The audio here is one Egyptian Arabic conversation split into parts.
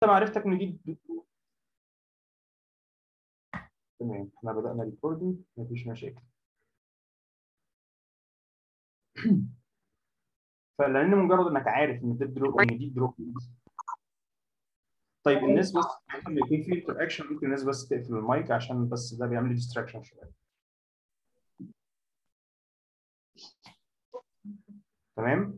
معرفتك ان دي تمام احنا بدأنا ريكوردنج مفيش مشاكل فلان مجرد انك عارف ان ده دروب ان دي دروب طيب الناس بس لما يكون في انتراكشن ممكن الناس بس تقفل المايك عشان بس ده بيعمل لي ديستراكشن شويه تمام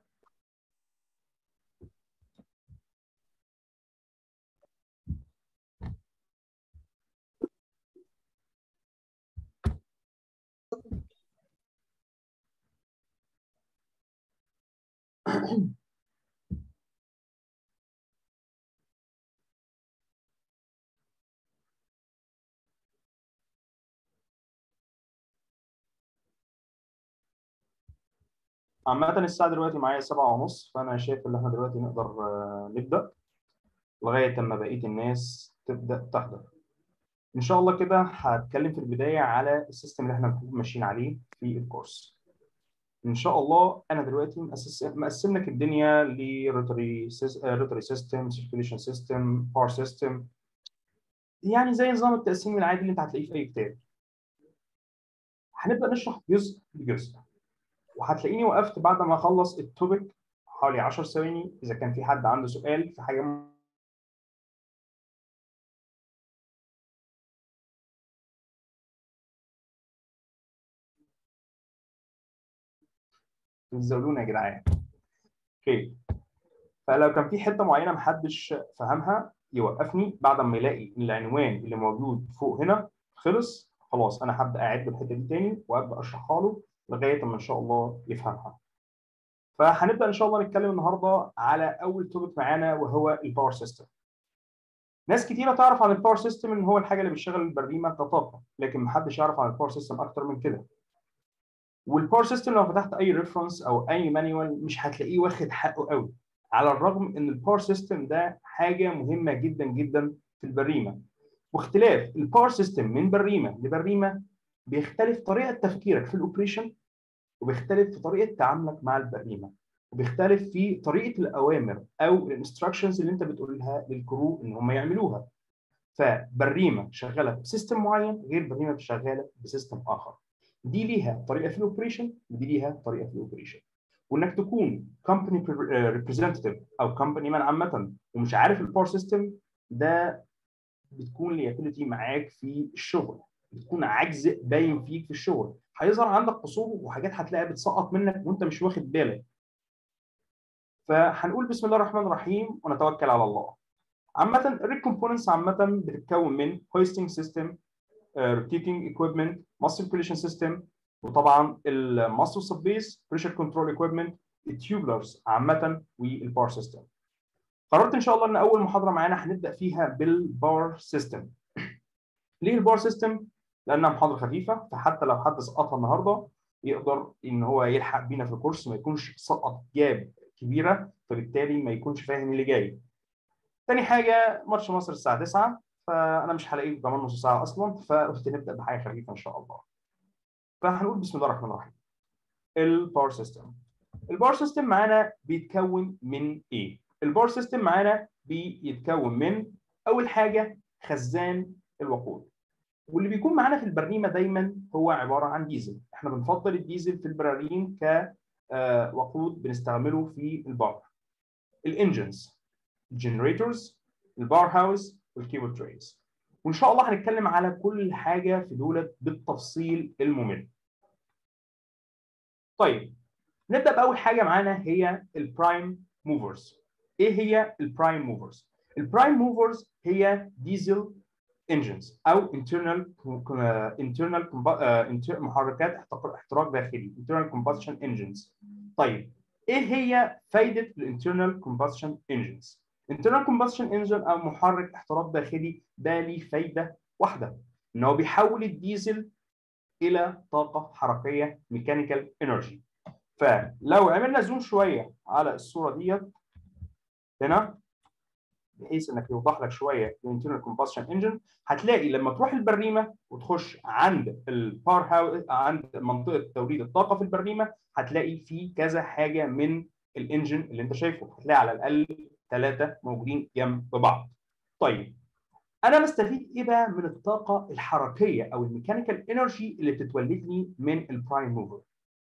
عامة الساعة دلوقتي معايا سبعة ونص فأنا شايف إن إحنا دلوقتي نقدر آه، نبدأ لغاية أما بقية الناس تبدأ تحضر. إن شاء الله كده هتكلم في البداية على السيستم اللي إحنا هنكون ماشيين عليه في الكورس. إن شاء الله أنا دلوقتي مقسس مقسم لك الدنيا لروتري روتري سيستم، سيركيليشن سيستم، باور سيستم. يعني زي نظام التقسيم العادي اللي أنت هتلاقيه في أي كتاب. هنبدأ نشرح جزء بجزء. وهتلاقيني وقفت بعد ما اخلص التوبيك حوالي 10 ثواني اذا كان في حد عنده سؤال في حاجه م- تزودونا يا جدعان اوكي فلو كان في حته معينه محدش فهمها يوقفني بعد ما يلاقي إن العنوان اللي موجود فوق هنا خلص خلاص انا هبدا اعد الحته دي تاني وابدا اشرحها له لغايه ما ان شاء الله يفهمها فهنبدا ان شاء الله نتكلم النهارده على اول توبيك معانا وهو الباور سيستم ناس كتيره تعرف عن الباور سيستم ان هو الحاجه اللي بتشغل البريمه كطاقه لكن محدش يعرف عن الباور سيستم اكتر من كده والباور سيستم لو فتحت اي ريفرنس او اي مانيوال مش هتلاقيه واخد حقه قوي على الرغم ان الباور سيستم ده حاجه مهمه جدا جدا في البريمه واختلاف الباور سيستم من بريمه لبريمه بيختلف طريقه تفكيرك في الاوبريشن وبيختلف في طريقه تعاملك مع البريمه وبيختلف في طريقه الاوامر او الانستراكشنز اللي انت بتقولها للكرو ان هم يعملوها فبريمه شغاله بسيستم معين غير بريمه شغاله بسيستم اخر دي ليها طريقه في الاوبريشن ودي ليها طريقه في الاوبريشن وانك تكون كومباني ريبريزنتيف او كومباني مان عامه ومش عارف الباور سيستم ده بتكون ليابيلتي معاك في الشغل بتكون عجز باين فيك في الشغل هيظهر عندك قصور وحاجات هتلاقيها بتسقط منك وانت مش واخد بالك فهنقول بسم الله الرحمن الرحيم ونتوكل على الله عامة الريك كومبوننتس عامة بتتكون من hoisting system rotating equipment muscle circulation system وطبعا الماسل سب بيس بريشر كنترول equipment التيوبلرز عامة والباور سيستم قررت ان شاء الله ان اول محاضرة معانا هنبدأ فيها بالباور سيستم ليه الباور سيستم؟ لانها محاضرة خفيفة فحتى لو حد سقطها النهارده يقدر ان هو يلحق بينا في الكورس ما يكونش سقط جاب كبيره فبالتالي ما يكونش فاهم اللي جاي. تاني حاجه ماتش مصر الساعه 9 فانا مش هلاقيه كمان نص ساعه اصلا فقلت نبدا بحاجه خفيفه ان شاء الله. فهنقول بسم الله الرحمن الرحيم. الباور سيستم. الباور سيستم معانا بيتكون من ايه؟ الباور سيستم معانا بيتكون من اول حاجه خزان الوقود. واللي بيكون معانا في البريمه دايما هو عباره عن ديزل احنا بنفضل الديزل في البراريم كوقود بنستعمله في الباور الانجنز الجنريتورز الباور هاوس والكيبل تريز وان شاء الله هنتكلم على كل حاجه في دولت بالتفصيل الممل طيب نبدا باول حاجه معانا هي البرايم موفرز ايه هي البرايم موفرز البرايم موفرز هي ديزل engines او internal internal محركات احتراق داخلي internal combustion engines طيب ايه هي فايده الانترنال combustion engines internal combustion engine او محرك احتراق داخلي ده ليه فايده واحده ان هو بيحول الديزل الى طاقه حركيه ميكانيكال انرجي فلو عملنا زوم شويه على الصوره ديت هنا بحيث انك يوضح لك شويه الانترنال كومبشن انجن هتلاقي لما تروح البريمه وتخش عند البار هاوس عند منطقه توليد الطاقه في البريمه هتلاقي في كذا حاجه من الانجن اللي انت شايفه هتلاقي على الاقل ثلاثه موجودين جنب بعض طيب انا بستفيد ايه بقى من الطاقه الحركيه او الميكانيكال انرجي اللي بتتولد لي من البرايم موفر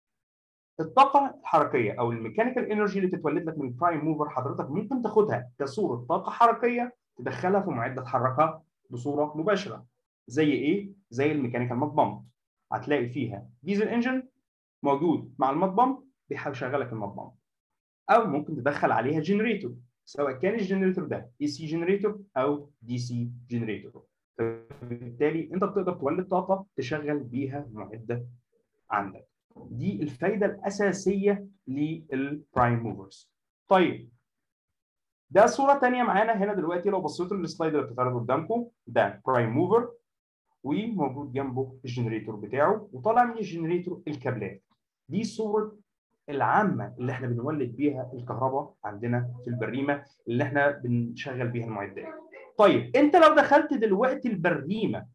الطاقه الحركيه او الميكانيكال انرجي اللي بتتولد لك من البرايم موفر حضرتك ممكن تاخدها كصوره طاقه حركيه تدخلها في معده تحركها بصوره مباشره زي ايه زي الميكانيكال مات بامب هتلاقي فيها ديزل انجن موجود مع المات بامب بيشغلك المات بامب او ممكن تدخل عليها جنريتور سواء كان الجنريتور ده اي سي جنريتور او دي سي جنريتور فبالتالي انت بتقدر تولد طاقه تشغل بيها المعده عندك دي الفايده الاساسيه للبرايم موفرز طيب ده صوره ثانيه معانا هنا دلوقتي لو بصيتوا للسلايد اللي بتتعرض قدامكم ده برايم موفر وموجود جنبه الجنريتور بتاعه وطالع من الجنريتور الكابلات دي صوره العامه اللي احنا بنولد بيها الكهرباء عندنا في البريمه اللي احنا بنشغل بيها المعدات. طيب انت لو دخلت دلوقتي البريمه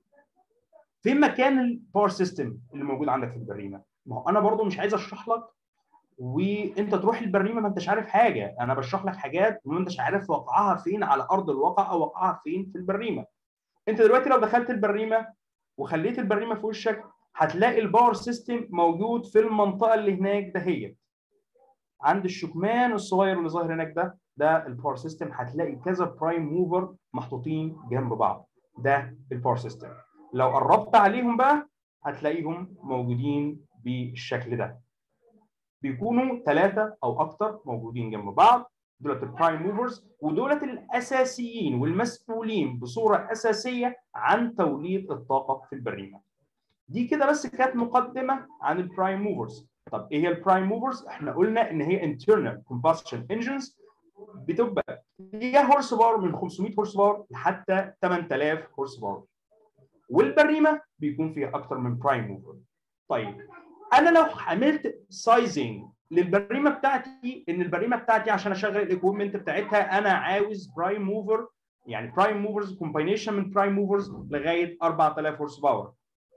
فين مكان الباور سيستم اللي موجود عندك في البريمه؟ ما هو انا برضو مش عايز اشرح لك وانت تروح البريمه ما انتش عارف حاجه، انا بشرح لك حاجات وما انتش عارف وقعها فين على ارض الواقع او وقعها فين في البريمه. انت دلوقتي لو دخلت البريمه وخليت البريمه في وشك هتلاقي الباور سيستم موجود في المنطقه اللي هناك دهيت عند الشكمان الصغير اللي ظاهر هناك ده ده الباور سيستم هتلاقي كذا برايم موفر محطوطين جنب بعض ده الباور سيستم لو قربت عليهم بقى هتلاقيهم موجودين بالشكل ده بيكونوا ثلاثه او اكتر موجودين جنب بعض دولت البرايم موفرز ودولت الاساسيين والمسؤولين بصوره اساسيه عن توليد الطاقه في البريمه دي كده بس كانت مقدمه عن البرايم موفرز طب ايه هي البرايم موفرز احنا قلنا ان هي internal combustion engines بتبقى ليها هورس باور من 500 هورس باور لحتى 8000 هورس باور والبريمه بيكون فيها اكتر من برايم موفر طيب انا لو عملت سايزنج للبريمه بتاعتي ان البريمه بتاعتي عشان اشغل الاكويبمنت بتاعتها انا عاوز برايم موفر يعني برايم موفرز كومباينيشن من برايم موفرز لغايه 4000 هورس باور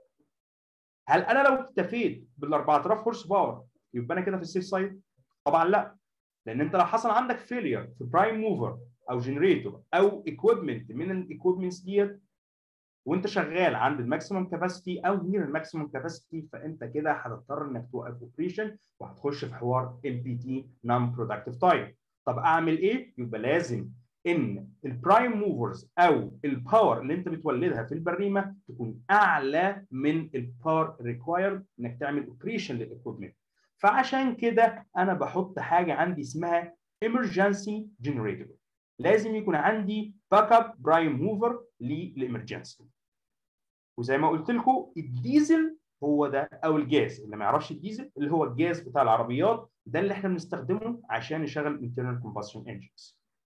هل انا لو اكتفيت بال 4000 هورس باور يبقى انا كده في السيف سايد؟ طبعا لا لان انت لو حصل عندك فيلير في برايم موفر او جنريتور او اكويبمنت من الاكويبمنتس ديت وانت شغال عند الماكسيمم كاباسيتي او نير الماكسيمم كاباسيتي فانت كده هتضطر انك توقف اوبريشن وهتخش في حوار ال بي تي نون برودكتيف تايم طب اعمل ايه؟ يبقى لازم ان البرايم موفرز او الباور اللي انت بتولدها في البريمه تكون اعلى من الباور ريكوايرد انك تعمل اوبريشن للاكويبمنت فعشان كده انا بحط حاجه عندي اسمها emergency generator لازم يكون عندي باك اب برايم موفر للامرجنسي وزي ما قلت لكم الديزل هو ده او الجاز اللي ما يعرفش الديزل اللي هو الجاز بتاع العربيات ده اللي احنا بنستخدمه عشان نشغل internal combustion engines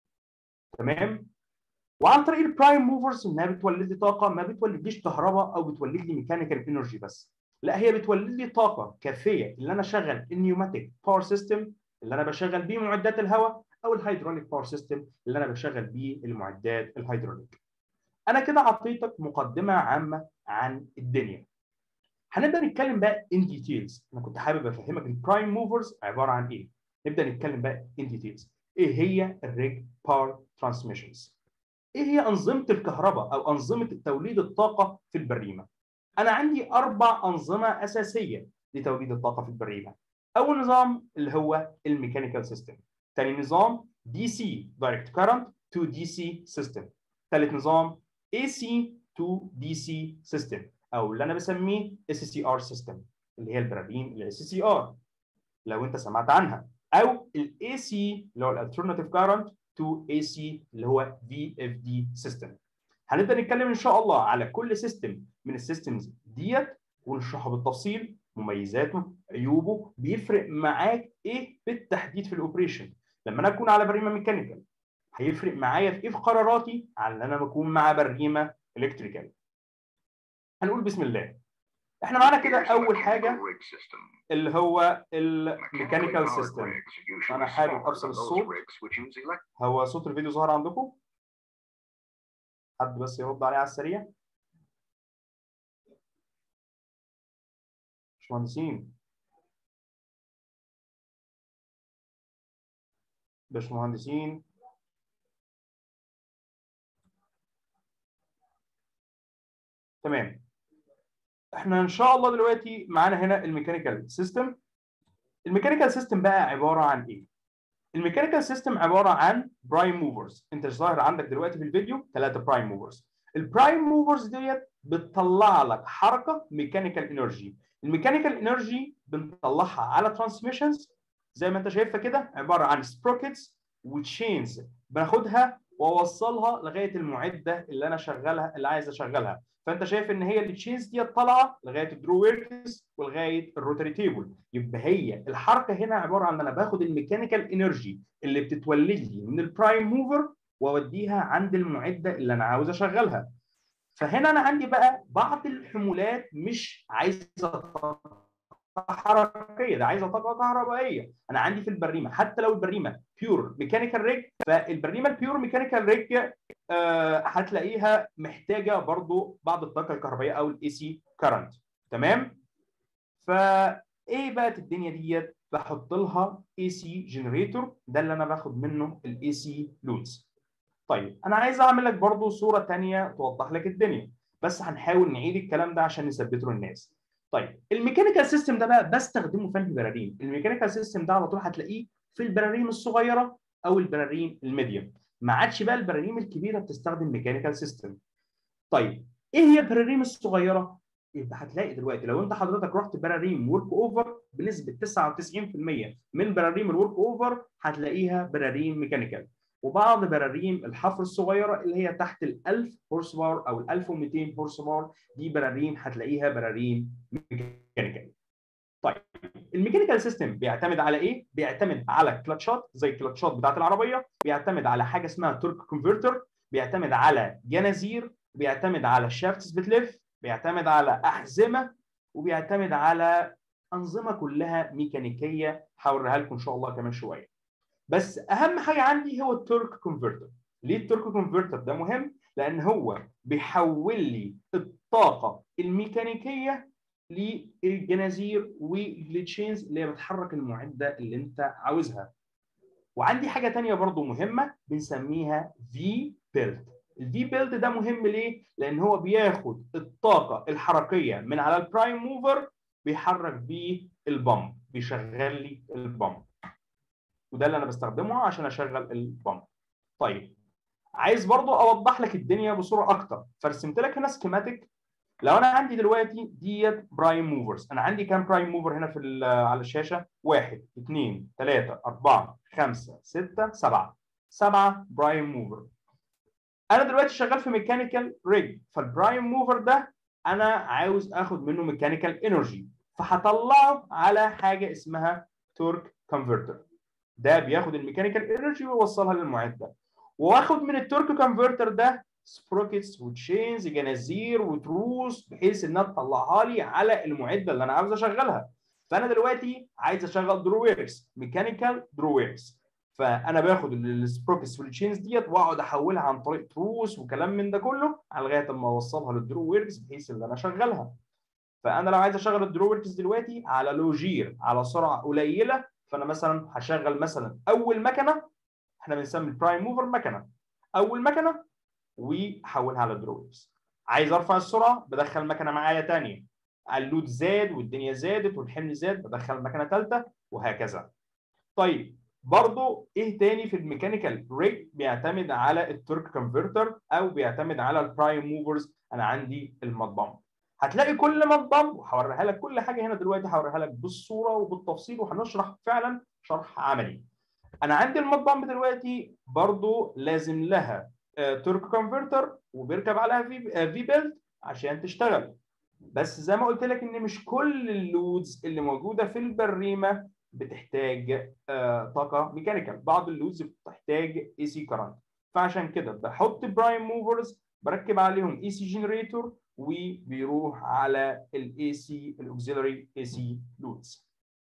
تمام وعن طريق البرايم موفرز انها بتولد لي طاقه ما بتولدليش كهرباء او بتولد لي ميكانيكال انرجي بس لا هي بتولد لي طاقه كافيه اللي انا اشغل النيوماتيك باور سيستم اللي انا بشغل بيه معدات الهواء او الهيدروليك باور سيستم اللي انا بشغل بيه المعدات الهيدروليك انا كده اعطيتك مقدمه عامه عن الدنيا هنبدا نتكلم بقى ان ديتيلز انا كنت حابب افهمك البرايم موفرز عباره عن ايه نبدا نتكلم بقى ان ديتيلز ايه هي الريج باور ترانسميشنز ايه هي انظمه الكهرباء او انظمه توليد الطاقه في البريمه انا عندي اربع انظمه اساسيه لتوليد الطاقه في البريمه اول نظام اللي هو الميكانيكال سيستم ثاني نظام دي سي دايركت كارنت تو دي سي سيستم ثالث نظام اي سي تو دي سي سيستم او اللي انا بسميه اس سي ار سيستم اللي هي البراميل الاس سي ار لو انت سمعت عنها او الاي سي اللي هو الالترناتيف كارنت تو اي سي اللي هو في اف دي سيستم هنبدا نتكلم ان شاء الله على كل سيستم من السيستمز ديت ونشرحه بالتفصيل مميزاته عيوبه بيفرق معاك ايه بالتحديد في الاوبريشن لما انا اكون على بريمه ميكانيكال هيفرق معايا في ايه في قراراتي على ان انا بكون مع بريمه الكتريكال هنقول بسم الله احنا معانا كده اول حاجه اللي هو الميكانيكال سيستم انا حابب افصل الصوت هو صوت الفيديو ظهر عندكم حد بس يرد عليه على السريع باشمهندسين باشمهندسين تمام احنا ان شاء الله دلوقتي معانا هنا الميكانيكال سيستم الميكانيكال سيستم بقى عباره عن ايه الميكانيكال سيستم عباره عن برايم موفرز انت ظاهر عندك دلوقتي في الفيديو ثلاثه برايم موفرز البرايم موفرز ديت بتطلع لك حركه ميكانيكال انرجي الميكانيكال انرجي بنطلعها على ترانسميشنز زي ما انت شايفها كده عباره عن سبروكيتس وتشينز باخدها واوصلها لغايه المعده اللي انا شغالها اللي عايز اشغلها فانت شايف ان هي التشينز دي طالعه لغايه الدرو ويركس ولغايه الروتري تيبل يبقى هي الحركه هنا عباره عن ان انا باخد الميكانيكال انرجي اللي بتتولد لي من البرايم موفر واوديها عند المعده اللي انا عاوز اشغلها فهنا انا عندي بقى بعض الحمولات مش عايزه حركيه ده عايزه طاقه كهربائيه انا عندي في البريمه حتى لو البريمه بيور ميكانيكال ريج فالبريمه البيور ميكانيكال ريج آه هتلاقيها محتاجه برضو بعض الطاقه الكهربائيه او الاي سي كارنت تمام فايه بقى الدنيا ديت بحط لها اي سي جنريتور ده اللي انا باخد منه الاي سي لودز طيب انا عايز اعمل لك برضو صوره ثانيه توضح لك الدنيا بس هنحاول نعيد الكلام ده عشان نثبته للناس طيب الميكانيكال سيستم ده بقى بستخدمه فين في البراريم الميكانيكال سيستم ده على طول هتلاقيه في البراريم الصغيره او البراريم الميديوم ما عادش بقى البراريم الكبيره بتستخدم ميكانيكال سيستم طيب ايه هي البراريم الصغيره يبقى هتلاقي دلوقتي لو انت حضرتك رحت براريم ورك اوفر بنسبه 99% من براريم الورك اوفر هتلاقيها براريم ميكانيكال وبعض براريم الحفر الصغيره اللي هي تحت ال 1000 هورس باور او ال 1200 هورس باور دي براريم هتلاقيها براريم ميكانيكال. طيب الميكانيكال سيستم بيعتمد على ايه؟ بيعتمد على كلاتشات زي الكلاتشات بتاعت العربيه، بيعتمد على حاجه اسمها تورك كونفرتر، بيعتمد على جنازير، بيعتمد على شافتس بتلف، بيعتمد على احزمه وبيعتمد على انظمه كلها ميكانيكيه هوريها لكم ان شاء الله كمان شويه. بس اهم حاجه عندي هو التورك كونفرتر ليه التورك كونفرتر ده مهم لان هو بيحول لي الطاقه الميكانيكيه للجنازير والتشينز اللي هي بتحرك المعده اللي انت عاوزها وعندي حاجه ثانيه برضو مهمه بنسميها في بيلد الفي بيلد ده مهم ليه لان هو بياخد الطاقه الحركيه من على البرايم موفر بيحرك بيه البامب بيشغل لي البامب وده اللي انا بستخدمه عشان اشغل البامب. طيب عايز برضو اوضح لك الدنيا بصوره اكتر فرسمت لك هنا سكيماتيك لو انا عندي دلوقتي ديت برايم موفرز انا عندي كام برايم موفر هنا في على الشاشه؟ واحد اثنين ثلاثة أربعة خمسة ستة سبعة سبعة برايم موفر أنا دلوقتي شغال في ميكانيكال ريج فالبرايم موفر ده أنا عاوز آخد منه ميكانيكال انرجي فهطلعه على حاجة اسمها تورك كونفرتر ده بياخد الميكانيكال انرجي ويوصلها للمعده واخد من التورك كونفرتر ده سبروكيتس وتشينز جنازير وتروس بحيث انها تطلعها لي على المعده اللي انا عاوز اشغلها فانا دلوقتي عايز اشغل درويركس ميكانيكال درويركس فانا باخد السبروكيتس والتشينز ديت واقعد احولها عن طريق تروس وكلام من ده كله على لغايه اما اوصلها للدرويركس بحيث ان انا اشغلها فانا لو عايز اشغل الدرويركس دلوقتي على لوجير على سرعه قليله فانا مثلا هشغل مثلا اول مكنه احنا بنسمي البرايم موفر مكنه اول مكنه واحولها على درويرز عايز ارفع السرعه بدخل مكنه معايا ثانيه اللود زاد والدنيا زادت والحمل زاد بدخل مكنه ثالثه وهكذا طيب برضو ايه تاني في الميكانيكال ريج بيعتمد على التورك كونفرتر او بيعتمد على البرايم موفرز انا عندي المضبم هتلاقي كل مضبم وهوريها لك كل حاجه هنا دلوقتي هوريها لك بالصوره وبالتفصيل وهنشرح فعلا شرح عملي انا عندي المضبم دلوقتي برضو لازم لها تورك كونفرتر وبيركب عليها في في بيلد عشان تشتغل بس زي ما قلت لك ان مش كل اللودز اللي موجوده في البريمه بتحتاج طاقه ميكانيكال بعض اللودز بتحتاج اي سي كرنت فعشان كده بحط برايم موفرز بركب عليهم اي سي جنريتور وبيروح على الاي سي الاوكسيلري اي سي لودز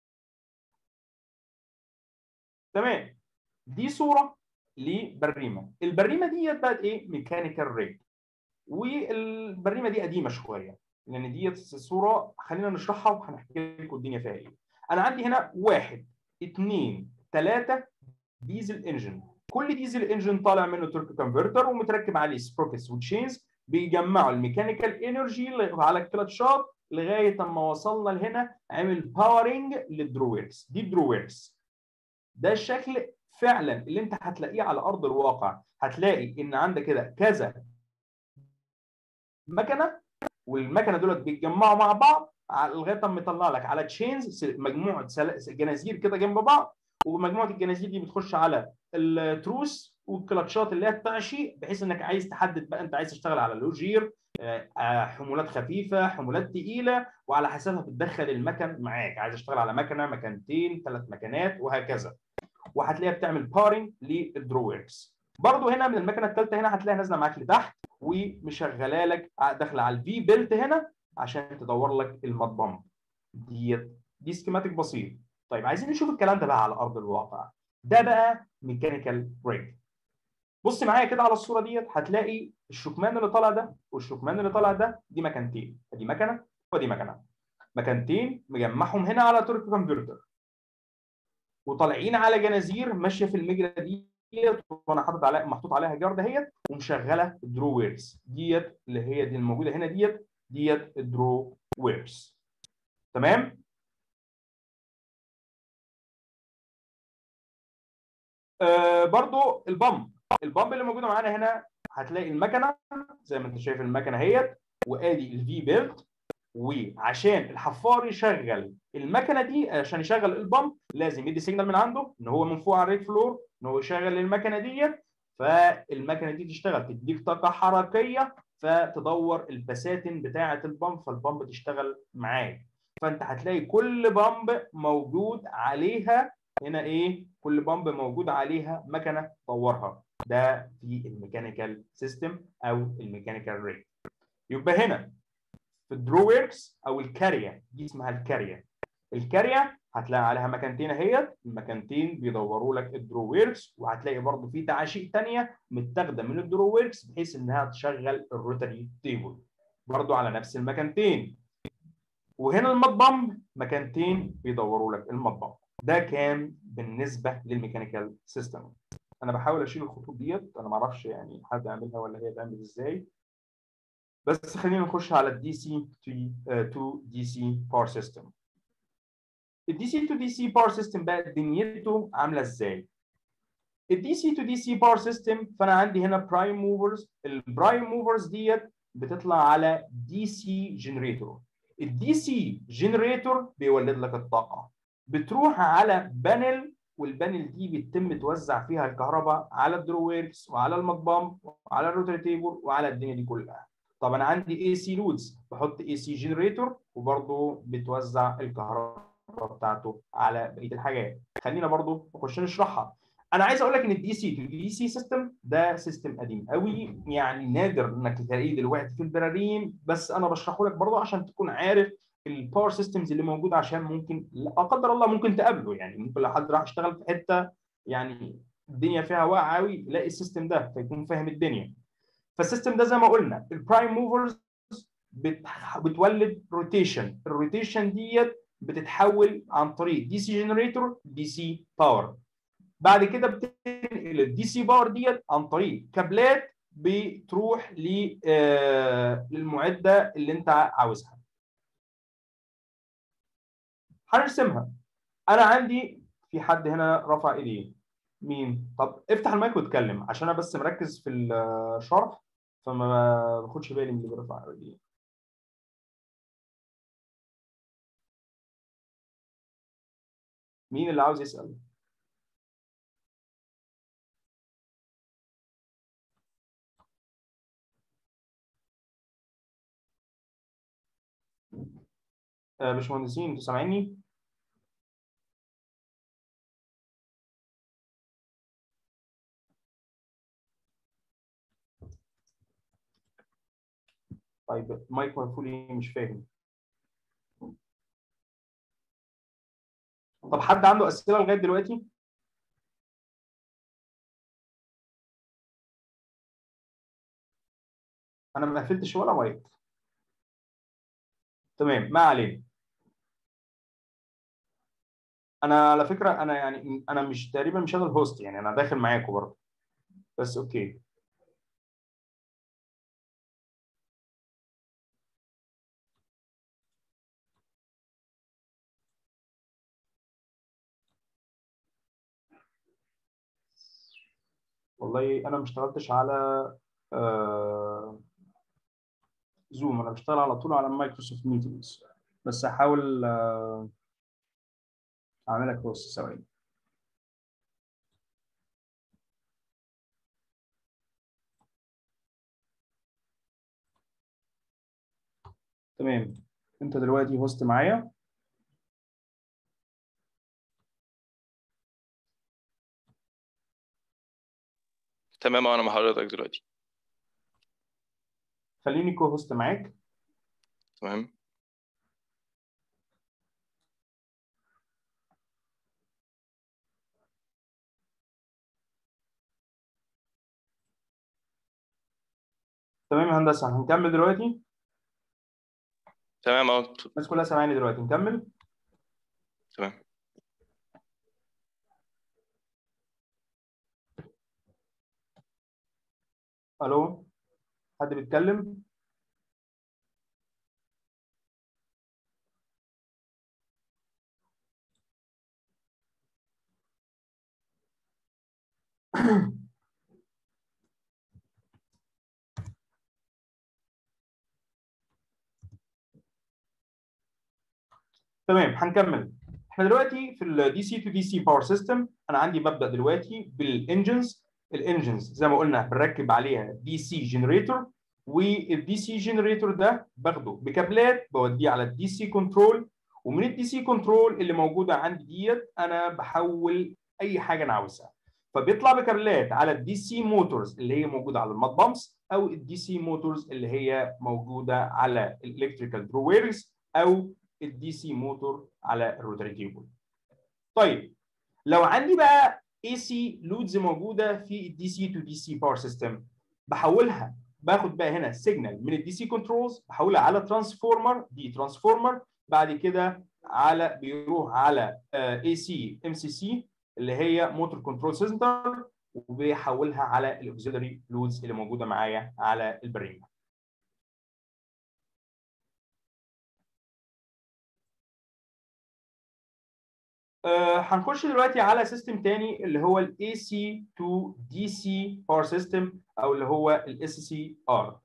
تمام دي صوره لبريمه البريمه ديت بقت ايه ميكانيكال ريج والبريمه دي قديمه شويه لان ديت الصوره خلينا نشرحها وهنحكي لكم الدنيا فيها ايه انا عندي هنا واحد اثنين ثلاثه ديزل انجن كل ديزل انجن طالع منه تورك كونفرتر ومتركب عليه سبروكتس وتشينز بيجمعوا الميكانيكال انرجي على الكلاتشات لغايه اما وصلنا لهنا عمل باورنج للدرويرز دي الدرويرز ده الشكل فعلا اللي انت هتلاقيه على ارض الواقع هتلاقي ان عندك كده كذا مكنه والمكنه دولت بيتجمعوا مع بعض لغايه اما يطلع لك على تشينز مجموعه جنازير كده جنب بعض ومجموعه الجنازير دي بتخش على التروس والكلاتشات اللي هي التعشيق بحيث انك عايز تحدد بقى انت عايز تشتغل على لوجير حمولات خفيفه حمولات ثقيله وعلى حسبها بتدخل المكن معاك عايز اشتغل على مكنه مكنتين ثلاث مكنات وهكذا وهتلاقيها بتعمل بارنج للدرويرز برضو هنا من المكنه الثالثه هنا هتلاقيها نازله معاك لتحت ومشغله لك داخله على الفي بيلت هنا عشان تدور لك المات بامب ديت دي سكيماتيك بسيط طيب عايزين نشوف الكلام ده بقى على ارض الواقع ده بقى ميكانيكال بريك بص معايا كده على الصوره ديت هتلاقي الشكمان اللي طالع ده والشكمان اللي طالع ده دي مكانتين دي مكنه ودي مكنه مكانتين مجمعهم هنا على تورك كونفرتر وطالعين على جنازير ماشيه في المجرى دي وانا حاطط عليها محطوط عليها جارد اهيت ومشغله الدرو ويرز ديت اللي هي دي الموجوده هنا ديت ديت الدرو ويرز تمام آه برضو البامب البامب اللي موجوده معانا هنا هتلاقي المكنه زي ما انت شايف المكنه اهيت وادي الفي بيلت وعشان الحفار يشغل المكنه دي عشان يشغل البامب لازم يدي سيجنال من عنده ان هو من فوق على الريك فلور ان هو يشغل المكنه دي فالمكنه دي تشتغل تديك طاقه حركيه فتدور البساتين بتاعه البامب فالبامب تشتغل معاك فانت هتلاقي كل بامب موجود عليها هنا ايه كل بامب موجود عليها مكنه تطورها ده في الميكانيكال سيستم او الميكانيكال ريك يبقى هنا في الدرو ويركس او الكاريا دي اسمها الكاريا الكاريا هتلاقي عليها مكانتين اهيت المكانتين بيدوروا لك الدرو ويركس وهتلاقي برضه في تعاشيق ثانيه متاخده من الدرو ويركس بحيث انها تشغل الروتري تيبل برضه على نفس المكانتين وهنا المات بامب مكانتين بيدوروا لك المات بامب ده كان بالنسبه للميكانيكال سيستم انا بحاول اشيل الخطوط ديت انا ما اعرفش يعني حد يعملها ولا هي تعمل ازاي بس خلينا نخش على الدي سي تو دي سي باور سيستم الدي سي تو دي سي باور سيستم بقى دنيته عامله ازاي الدي سي تو دي سي باور سيستم فانا عندي هنا برايم موفرز البرايم موفرز ديت بتطلع على دي سي جنريتور الدي سي جنريتور بيولد لك الطاقه بتروح على بانل والبانل دي بيتم توزع فيها الكهرباء على الدرو ويركس وعلى المات بامب وعلى الروتري تيبل وعلى الدنيا دي كلها طب انا عندي اي سي لودز بحط اي سي جنريتور وبرضه بتوزع الكهرباء بتاعته على بقيه الحاجات خلينا برضه نخش نشرحها انا عايز اقول لك ان الدي سي الدي سي سيستم ده سيستم قديم قوي يعني نادر انك تلاقيه دلوقتي في البراريم بس انا بشرحه لك برضه عشان تكون عارف الباور سيستمز اللي موجوده عشان ممكن لا قدر الله ممكن تقابله يعني ممكن لو حد راح يشتغل في حته يعني الدنيا فيها واقعه قوي يلاقي السيستم ده فيكون فاهم الدنيا فالسيستم ده زي ما قلنا البرايم موفرز بتولد روتيشن الروتيشن ديت بتتحول عن طريق دي سي جنريتور دي سي باور بعد كده بتنقل الدي سي باور ديت عن طريق كابلات بتروح للمعده اللي انت عاوزها هنرسمها انا عندي في حد هنا رفع ايديه مين طب افتح المايك واتكلم عشان انا بس مركز في الشرح فما باخدش بالي من اللي بيرفع ايديه مين اللي عاوز يسال آه باشمهندسين انتوا سامعيني؟ طيب المايك مقفول ايه مش فاهم طب حد عنده اسئله لغايه دلوقتي؟ انا ما قفلتش ولا مايك تمام ما علينا انا على فكره انا يعني انا مش تقريبا مش انا الهوست يعني انا داخل معاكم برضه بس اوكي والله انا ما اشتغلتش على آه زوم انا بشتغل على طول على مايكروسوفت ميتينجز بس هحاول آه اعملها كورس ثواني تمام انت دلوقتي هوست معايا تمام انا مع حضرتك دلوقتي خليني كو هوست معاك تمام تمام يا هندسه هنكمل دلوقتي تمام اه الناس كلها سامعاني دلوقتي نكمل تمام الو حد بيتكلم تمام هنكمل احنا دلوقتي في الدي سي تو دي سي باور سيستم انا عندي ببدا دلوقتي بالانجنز الانجنز زي ما قلنا بنركب عليها دي سي جنريتور والدي سي جنريتور ده باخده بكابلات بوديه على الدي سي كنترول ومن الدي سي كنترول اللي موجوده عندي ديت انا بحول اي حاجه انا عاوزها فبيطلع بكابلات على الدي سي موتورز اللي هي موجوده على المات بامبس او الدي سي موتورز اللي هي موجوده على الالكتريكال درويرز او الدي سي موتور على الروتري تيبل. طيب لو عندي بقى اي سي لودز موجوده في الدي سي تو دي سي باور سيستم بحولها باخد بقى هنا سيجنال من الدي سي كنترولز بحولها على ترانسفورمر دي ترانسفورمر بعد كده على بيروح على اي سي ام سي سي اللي هي موتور كنترول سنتر وبيحولها على الاوكسيلري لودز اللي موجوده معايا على البريمه. آه هنخش دلوقتي على سيستم تاني اللي هو ال AC to DC power system او اللي هو ال SCR.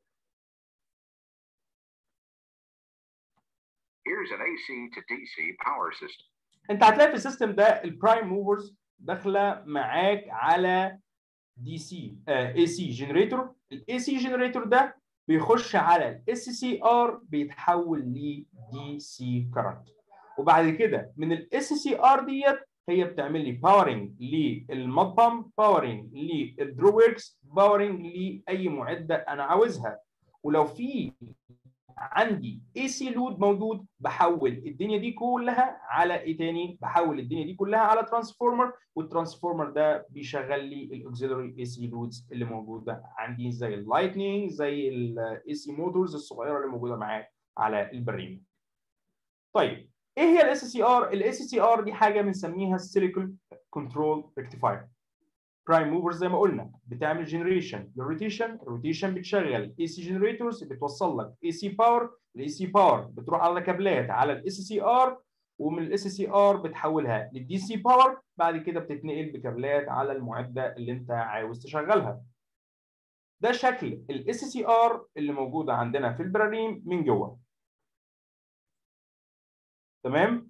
Here's an AC to DC power system. انت هتلاقي في السيستم ده البرايم موفرز داخله معاك على دي سي اي سي جنريتور الاي سي جنريتور ده بيخش على الاس سي ار بيتحول لدي سي كرنت وبعد كده من الاس سي ار ديت هي بتعمل لي باورنج للماد بامب باورنج للدرو وركس باورنج لاي معده انا عاوزها ولو في عندي اي سي لود موجود بحول الدنيا دي كلها على ايه تاني بحول الدنيا دي كلها على ترانسفورمر والترانسفورمر ده بيشغل لي الاوكسيلري اي سي لودز اللي موجوده عندي زي اللايتنينج زي الاي سي موتورز الصغيره اللي موجوده معايا على البريمه طيب ايه هي الاس سي ار الاس سي ار دي حاجه بنسميها السيليكون كنترول ريكتيفاير برايم موفر زي ما قلنا بتعمل جنريشن للروتيشن الروتيشن بتشغل اي سي جنريتورز بتوصل لك اي سي باور الاي سي باور بتروح على كابلات على الاس سي ار ومن الاس سي ار بتحولها للدي سي باور بعد كده بتتنقل بكابلات على المعده اللي انت عاوز تشغلها ده شكل الاس سي ار اللي موجوده عندنا في البراريم من جوه تمام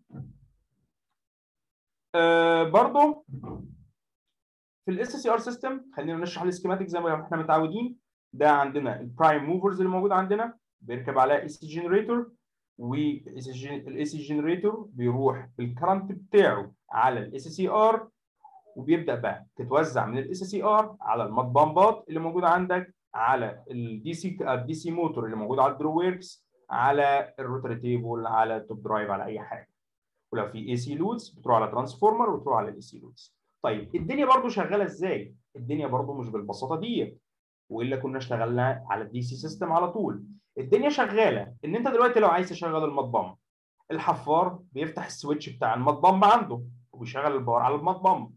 آه برضو في الاس سي ار سيستم خلينا نشرح السكيماتيك زي ما احنا متعودين ده عندنا البرايم موفرز اللي موجود عندنا بيركب عليها اي سي جنريتور والاي سي جنريتور بيروح بالكرنت بتاعه على الاس سي ار وبيبدا بقى تتوزع من الاس سي ار على المات بامبات اللي موجوده عندك على الدي سي الدي سي موتور اللي موجود على الدرو ويركس على الروتري تيبل على التوب درايف على اي حاجه ولو في اي سي لودز بتروح على ترانسفورمر وتروح على الاي سي لودز طيب الدنيا برضو شغاله ازاي الدنيا برضو مش بالبساطه دي والا كنا اشتغلنا على الدي سي سيستم على طول الدنيا شغاله ان انت دلوقتي لو عايز تشغل المات بامب الحفار بيفتح السويتش بتاع المات بامب عنده وبيشغل الباور على المات بامب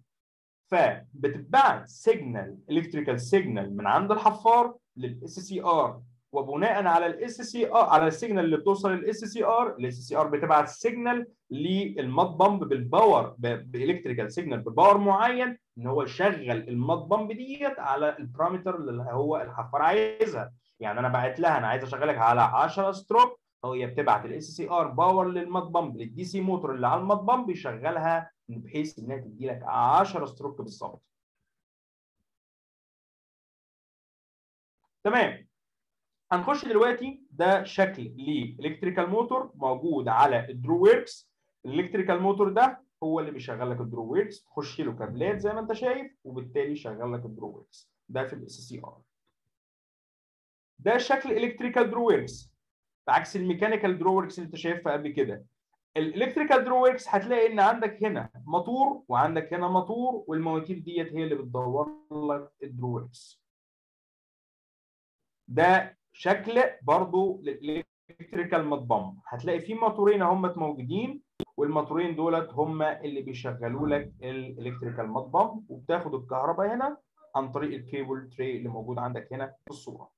فبتتبعت سيجنال الكتريكال سيجنال من عند الحفار للاس سي ار وبناء على الاس سي ار على السيجنال اللي بتوصل للاس سي ار الاس سي ار بتبعت سيجنال للماد بامب بالباور بالكتريكال سيجنال بباور معين ان هو يشغل الماد بامب ديت على البارامتر اللي هو الحفار عايزها يعني انا بعت لها انا عايز اشغلك على 10 ستروك هي بتبعت الاس سي ار باور للماد بامب للدي سي موتور اللي على الماد بامب يشغلها بحيث انها تدي لك 10 ستروك بالظبط تمام هنخش دلوقتي ده شكل لالكتريكال موتور موجود على الدرو ويركس الالكتريكال موتور ده هو اللي بيشغل لك الدرو ويركس تخش له كابلات زي ما انت شايف وبالتالي يشغل لك الدرو ويركس ده في الاس سي ار ده شكل الكتريكال درو ويركس بعكس الميكانيكال درو ويركس اللي انت شايفها قبل كده الالكتريكال درو ويركس هتلاقي ان عندك هنا موتور وعندك هنا موتور والمواتير ديت هي اللي بتدور لك الدرو ويركس ده شكل برضو للالكتريكال مات بامب هتلاقي في موتورين هم موجودين والموتورين دولت هم اللي بيشغلوا لك الالكتريكال مات بامب وبتاخد الكهرباء هنا عن طريق الكيبل تري اللي موجود عندك هنا في الصوره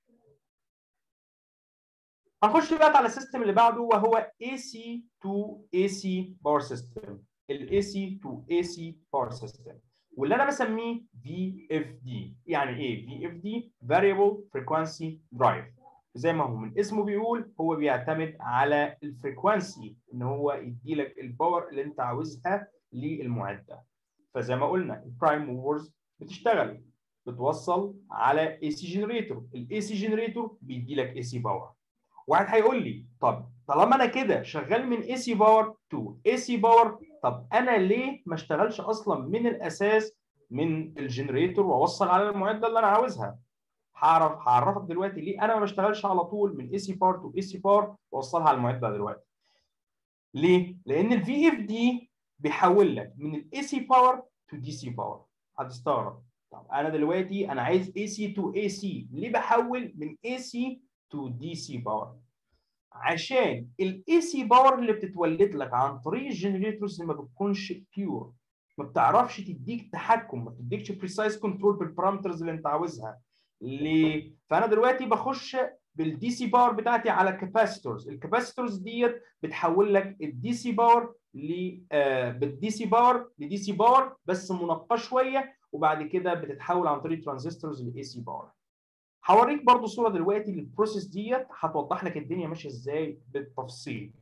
هنخش بقى على السيستم اللي بعده وهو AC to AC باور سيستم ال AC to AC باور سيستم واللي انا بسميه VFD يعني ايه VFD Variable Frequency Drive زي ما هو من اسمه بيقول هو بيعتمد على الفريكوانسي ان هو يدي لك الباور اللي انت عاوزها للمعده فزي ما قلنا البرايم موفرز بتشتغل بتوصل على اي سي جنريتور الاي سي جنريتور بيدي لك اي سي باور واحد هيقول لي طب طالما انا كده شغال من اي سي باور تو اي سي باور طب انا ليه ما اشتغلش اصلا من الاساس من الجنريتور واوصل على المعده اللي انا عاوزها هعرف هعرفك دلوقتي ليه انا ما بشتغلش على طول من اي سي باور تو اي سي باور واوصلها على المعده دلوقتي ليه لان الفي اف دي بيحول لك من الاي سي باور تو دي سي باور هتستغرب طب انا دلوقتي انا عايز اي سي تو اي سي ليه بحول من اي سي تو دي سي باور عشان الاي سي باور اللي بتتولد لك عن طريق الجنريتورز ما بتكونش بيور ما بتعرفش تديك تحكم ما بتديكش بريسايز كنترول بالبارامترز اللي انت عاوزها ليه فانا دلوقتي بخش بالدي سي باور بتاعتي على كاباسيتورز الكاباسيتورز ديت بتحول لك الدي سي باور ل بالدي سي باور لدي سي باور بس منقاه شويه وبعد كده بتتحول عن طريق ترانزستورز لاي سي باور هوريك برضو صوره دلوقتي للبروسيس ديت هتوضح لك الدنيا ماشيه ازاي بالتفصيل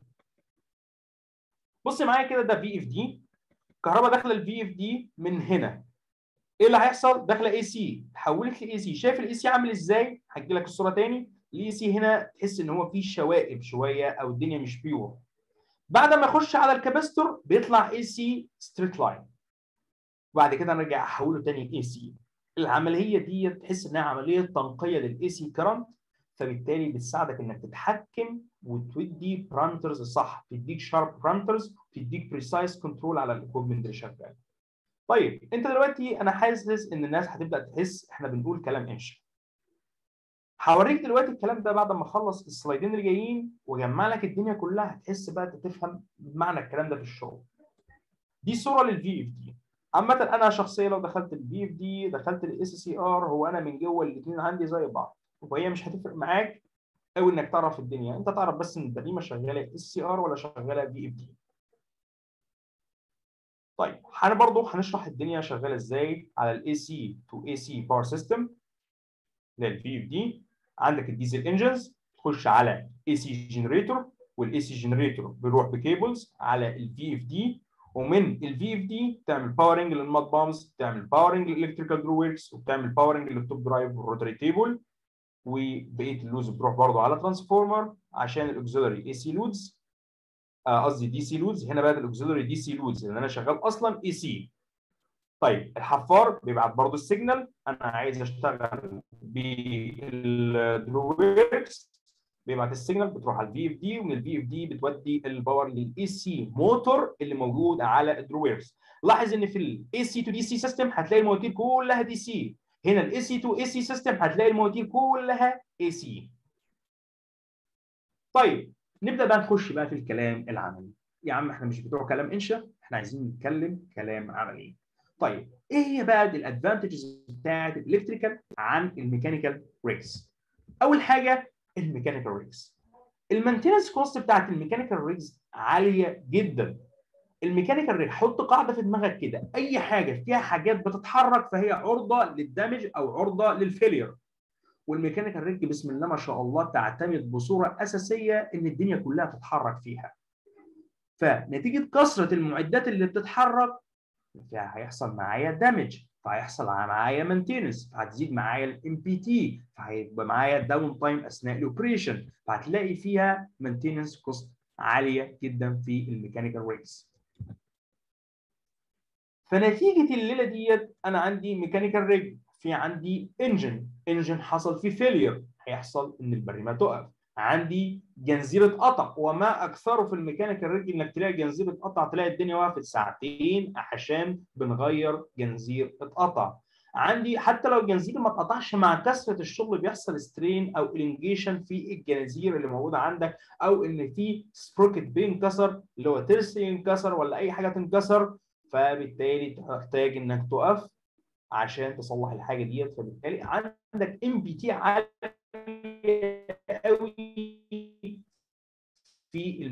بص معايا كده ده في اف دي كهرباء داخله الفي اف دي من هنا ايه اللي هيحصل داخله اي سي اتحولت لاي سي شايف الاي سي عامل ازاي هجي لك الصوره تاني الاي سي هنا تحس ان هو فيه شوائب شويه او الدنيا مش بيور بعد ما يخش على الكاباستور بيطلع اي سي ستريت لاين وبعد كده نرجع احوله تاني اي سي العمليه دي تحس انها عمليه تنقيه للاي سي كرنت فبالتالي بتساعدك انك تتحكم وتودي برانترز صح تديك شارب برانترز تديك بريسايز كنترول على الاكويبمنت اللي شغال طيب انت دلوقتي انا حاسس ان الناس هتبدا تحس احنا بنقول كلام انشا هوريك دلوقتي الكلام ده بعد ما اخلص السلايدين اللي جايين واجمع لك الدنيا كلها هتحس بقى تفهم معنى الكلام ده في الشغل دي صوره للفي اف دي عامة أنا شخصيا لو دخلت البي اف دي دخلت الاس سي ار هو أنا من جوه الاثنين عندي زي بعض وهي مش هتفرق معاك قوي إنك تعرف الدنيا أنت تعرف بس إن البريمة شغالة اس سي ار ولا شغالة بي اف دي. طيب احنا برضو هنشرح الدنيا شغالة إزاي على الاي سي تو اي سي باور سيستم للبي اف دي عندك الديزل انجنز تخش على اي سي جنريتور والاي سي جنريتور بيروح بكيبلز على الفي اف دي ومن الفي اف دي تعمل باورنج للمات بامز تعمل باورنج للالكتريكال درو ويركس وبتعمل باورنج للتوب درايف والروتري تيبل وبقيه اللوز بتروح برضه على ترانسفورمر عشان الاكسلري اي سي لودز قصدي دي سي لودز هنا بقى الاكسلري دي سي لودز لان انا شغال اصلا اي سي طيب الحفار بيبعت برضه السيجنال انا عايز اشتغل بالدرو ويركس بيبعت السيجنال بتروح على الفي اف دي ومن الفي اف دي بتودي الباور للاي سي موتور اللي موجود على الدرويرز لاحظ ان في الاي سي تو دي سي سيستم هتلاقي المواتير كلها دي سي هنا الاي سي تو اي سي سيستم هتلاقي المواتير كلها اي سي طيب نبدا بقى نخش بقى في الكلام العملي يا عم احنا مش بتوع كلام انشا احنا عايزين نتكلم كلام عملي طيب ايه هي بقى الادفانتجز بتاعت الالكتريكال عن الميكانيكال ريكس اول حاجه الميكانيكال ريجز المينتنس كوست بتاعت الميكانيكال ريجز عاليه جدا الميكانيكال ريج حط قاعده في دماغك كده اي حاجه فيها حاجات بتتحرك فهي عرضه للدمج او عرضه للفيلير والميكانيكال ريج بسم الله ما شاء الله تعتمد بصوره اساسيه ان الدنيا كلها تتحرك فيها فنتيجه كثره المعدات اللي بتتحرك هيحصل معايا دامج فهيحصل معايا مينتيننس فهتزيد معايا الام بي تي فهيبقى معايا داون تايم اثناء الاوبريشن فهتلاقي فيها مينتيننس كوست عاليه جدا في الميكانيكال ريجز فنتيجه الليله ديت انا عندي ميكانيكال ريج في عندي انجن انجن حصل فيه فيلير هيحصل ان البريمه تقف عندي جنزيره قطع وما اكثره في الميكانيكال ريج انك تلاقي جنزيره قطع تلاقي الدنيا وقفت ساعتين عشان بنغير جنزير اتقطع عندي حتى لو الجنزير ما اتقطعش مع كثره الشغل بيحصل سترين او الانجيشن في الجنازير اللي موجوده عندك او ان في سبروكت بينكسر اللي هو ترسي ينكسر ولا اي حاجه تنكسر فبالتالي تحتاج انك تقف عشان تصلح الحاجه ديت فبالتالي عندك ام بي تي عاليه قوي في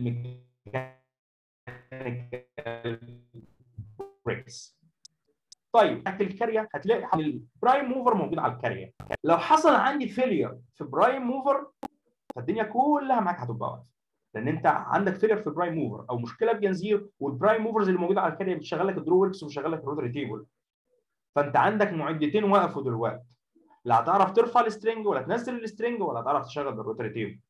الميكانيكال بريكس طيب تحت الكارية هتلاقي البرايم موفر موجود على الكارية لو حصل عندي فيلير في برايم موفر فالدنيا كلها معاك هتبقى واقفه لان انت عندك فيلير في برايم موفر او مشكله في جنزير والبرايم موفرز اللي موجوده على الكارية بتشغل لك الدرو وركس وبتشغل لك الروتري تيبل فانت عندك معدتين وقفوا دلوقتي لا هتعرف ترفع السترنج ولا تنزل السترنج ولا هتعرف تشغل الروتري تيبل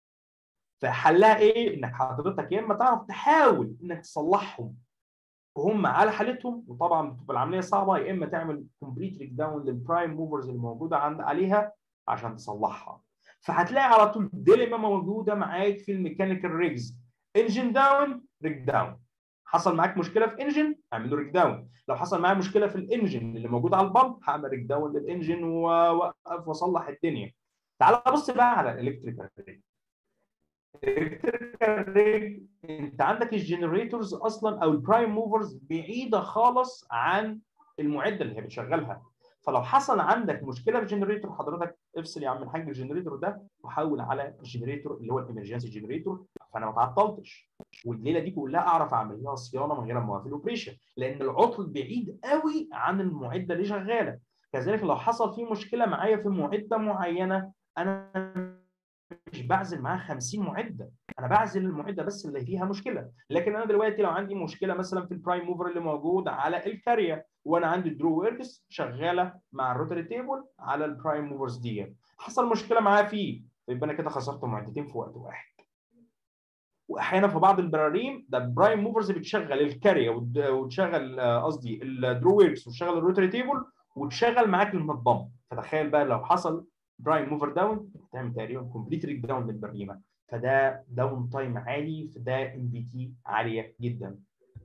فحلها ايه؟ انك حضرتك يا اما تعرف تحاول انك تصلحهم وهم على حالتهم وطبعا بتبقى العمليه صعبه يا اما تعمل كومبليت ريك داون للبرايم موفرز اللي موجوده عند عليها عشان تصلحها فهتلاقي على طول ديليما موجوده معاك في الميكانيكال ريجز انجن داون ريك داون حصل معاك مشكله في انجن اعمل له ريك داون لو حصل معايا مشكله في الانجن اللي موجود على البامب هعمل ريك داون للانجن واوقف واصلح الدنيا تعال بص بقى على الالكتريكال ريج الالكتريكال ريج انت عندك الجنريتورز اصلا او البرايم موفرز بعيده خالص عن المعده اللي هي بتشغلها فلو حصل عندك مشكله في الجنريتور حضرتك افصل يا عم الحاج الجنريتور ده وحول على الجنريتور اللي هو الامرجنسي جنريتور فانا ما تعطلتش والليله دي كلها اعرف اعمل لها صيانه من غير ما في الاوبريشن لان العطل بعيد قوي عن المعده اللي شغاله كذلك لو حصل في مشكله معايا في معده معينه انا مش بعزل معاه 50 معده انا بعزل المعده بس اللي فيها مشكله لكن انا دلوقتي لو عندي مشكله مثلا في البرايم موفر اللي موجود على الكارير وانا عندي درو ويركس شغاله مع الروتري تيبل على البرايم موفرز دي حصل مشكله معاه فيه يبقى انا كده خسرت معدتين في وقت واحد واحيانا في بعض البراريم ده البرايم موفرز بتشغل الكارير وتشغل قصدي الدرو ويركس وتشغل الروتري تيبل وتشغل معاك المضم فتخيل بقى لو حصل برايم موفر داون تعمل تقريبا كومبليت ريك داون للبريمه فده داون تايم عالي فده ام بي تي عاليه جدا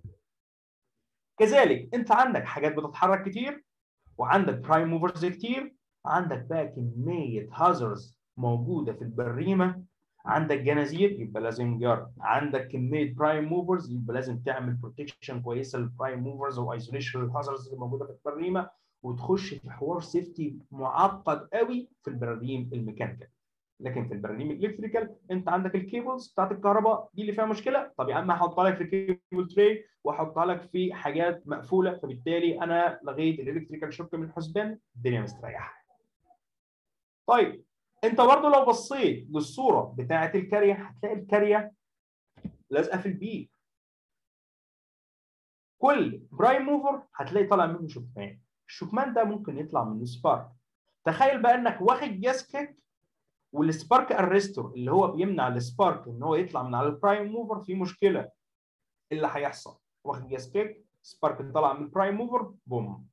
كذلك انت عندك حاجات بتتحرك كتير وعندك برايم موفرز كتير عندك بقى كميه هازرز موجوده في البريمه عندك جنازير يبقى لازم جار عندك كميه برايم موفرز يبقى لازم تعمل بروتكشن كويسه للبرايم موفرز وايزوليشن للهازرز اللي موجوده في البريمه وتخش في حوار سيفتي معقد قوي في البراريم الميكانيكال لكن في البراريم الالكتريكال انت عندك الكيبلز بتاعت الكهرباء دي اللي فيها مشكله طب يا عم هحطها لك في كيبل تري واحطها لك في حاجات مقفوله فبالتالي انا لغيت الالكتريكال شوك من الحسبان الدنيا مستريحه طيب انت برضه لو بصيت للصوره بتاعه الكاريه هتلاقي الكاريه لازقه في البي كل برايم موفر هتلاقي طالع منه شكمان الشكمان ده ممكن يطلع منه سبارك تخيل بقى انك واخد جاسكت والسبارك ارستور اللي هو بيمنع السبارك ان هو يطلع من على البرايم موفر في مشكله ايه اللي هيحصل واخد جاسكت سبارك طلع من البرايم موفر بوم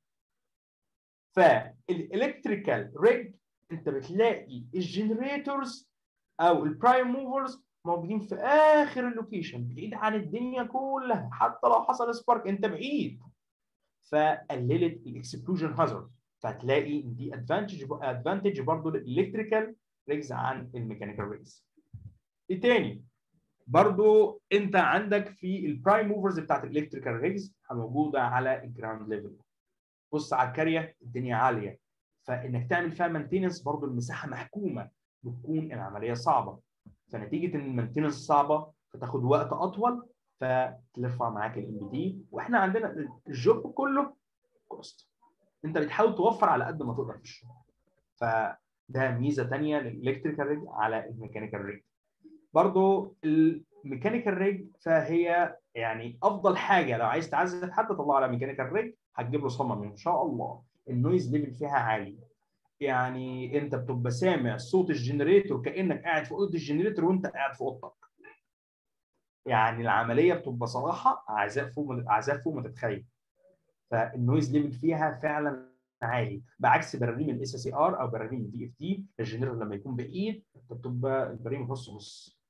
فالالكتريكال ريج انت بتلاقي الجنريتورز او البرايم موفرز موجودين في اخر اللوكيشن بعيد عن الدنيا كلها حتى لو حصل سبارك انت بعيد فقللت الاكسكلوجن هازارد فهتلاقي دي ادفانتج ادفانتج برضه للالكتريكال ريجز عن الميكانيكال ريجز. ايه تاني؟ برضه انت عندك في البرايم موفرز بتاعت الالكتريكال ريجز موجوده على الجراوند ليفل. بص على الكاريه الدنيا عاليه فانك تعمل فيها مانتيننس برضه المساحه محكومه بتكون العمليه صعبه فنتيجه ان المينتنس صعبه فتاخد وقت اطول فترفع معاك الام بي دي واحنا عندنا الجوب كله كوست انت بتحاول توفر على قد ما تقدر في الشغل فده ميزه ثانيه للالكتريكال ريج على الميكانيكال ريج برضو الميكانيكال ريج فهي يعني افضل حاجه لو عايز تعزز حد طلعه على ميكانيكال ريج هتجيب له صمم ان شاء الله النويز ليفل فيها عالي يعني انت بتبقى سامع صوت الجنريتور كانك قاعد في اوضه الجنريتور وانت قاعد في اوضتك يعني العمليه بتبقى صراحه عذاب فوق عذاب فوق ما تتخيل فالنويز ليفل فيها فعلا عالي بعكس براميل الاس اس ار او براميل الدي اف تي الجنريتور لما يكون بعيد بتبقى البراميل نص نص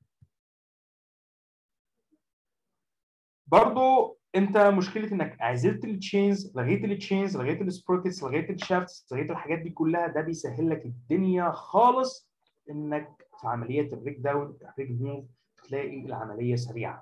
برضو انت مشكله انك عزلت التشينز لغيت التشينز لغيت السبروكتس لغيت الشافتس لغيت الحاجات دي كلها ده بيسهل لك الدنيا خالص انك في عمليات الريك داون الريك موف تلاقي العمليه سريعه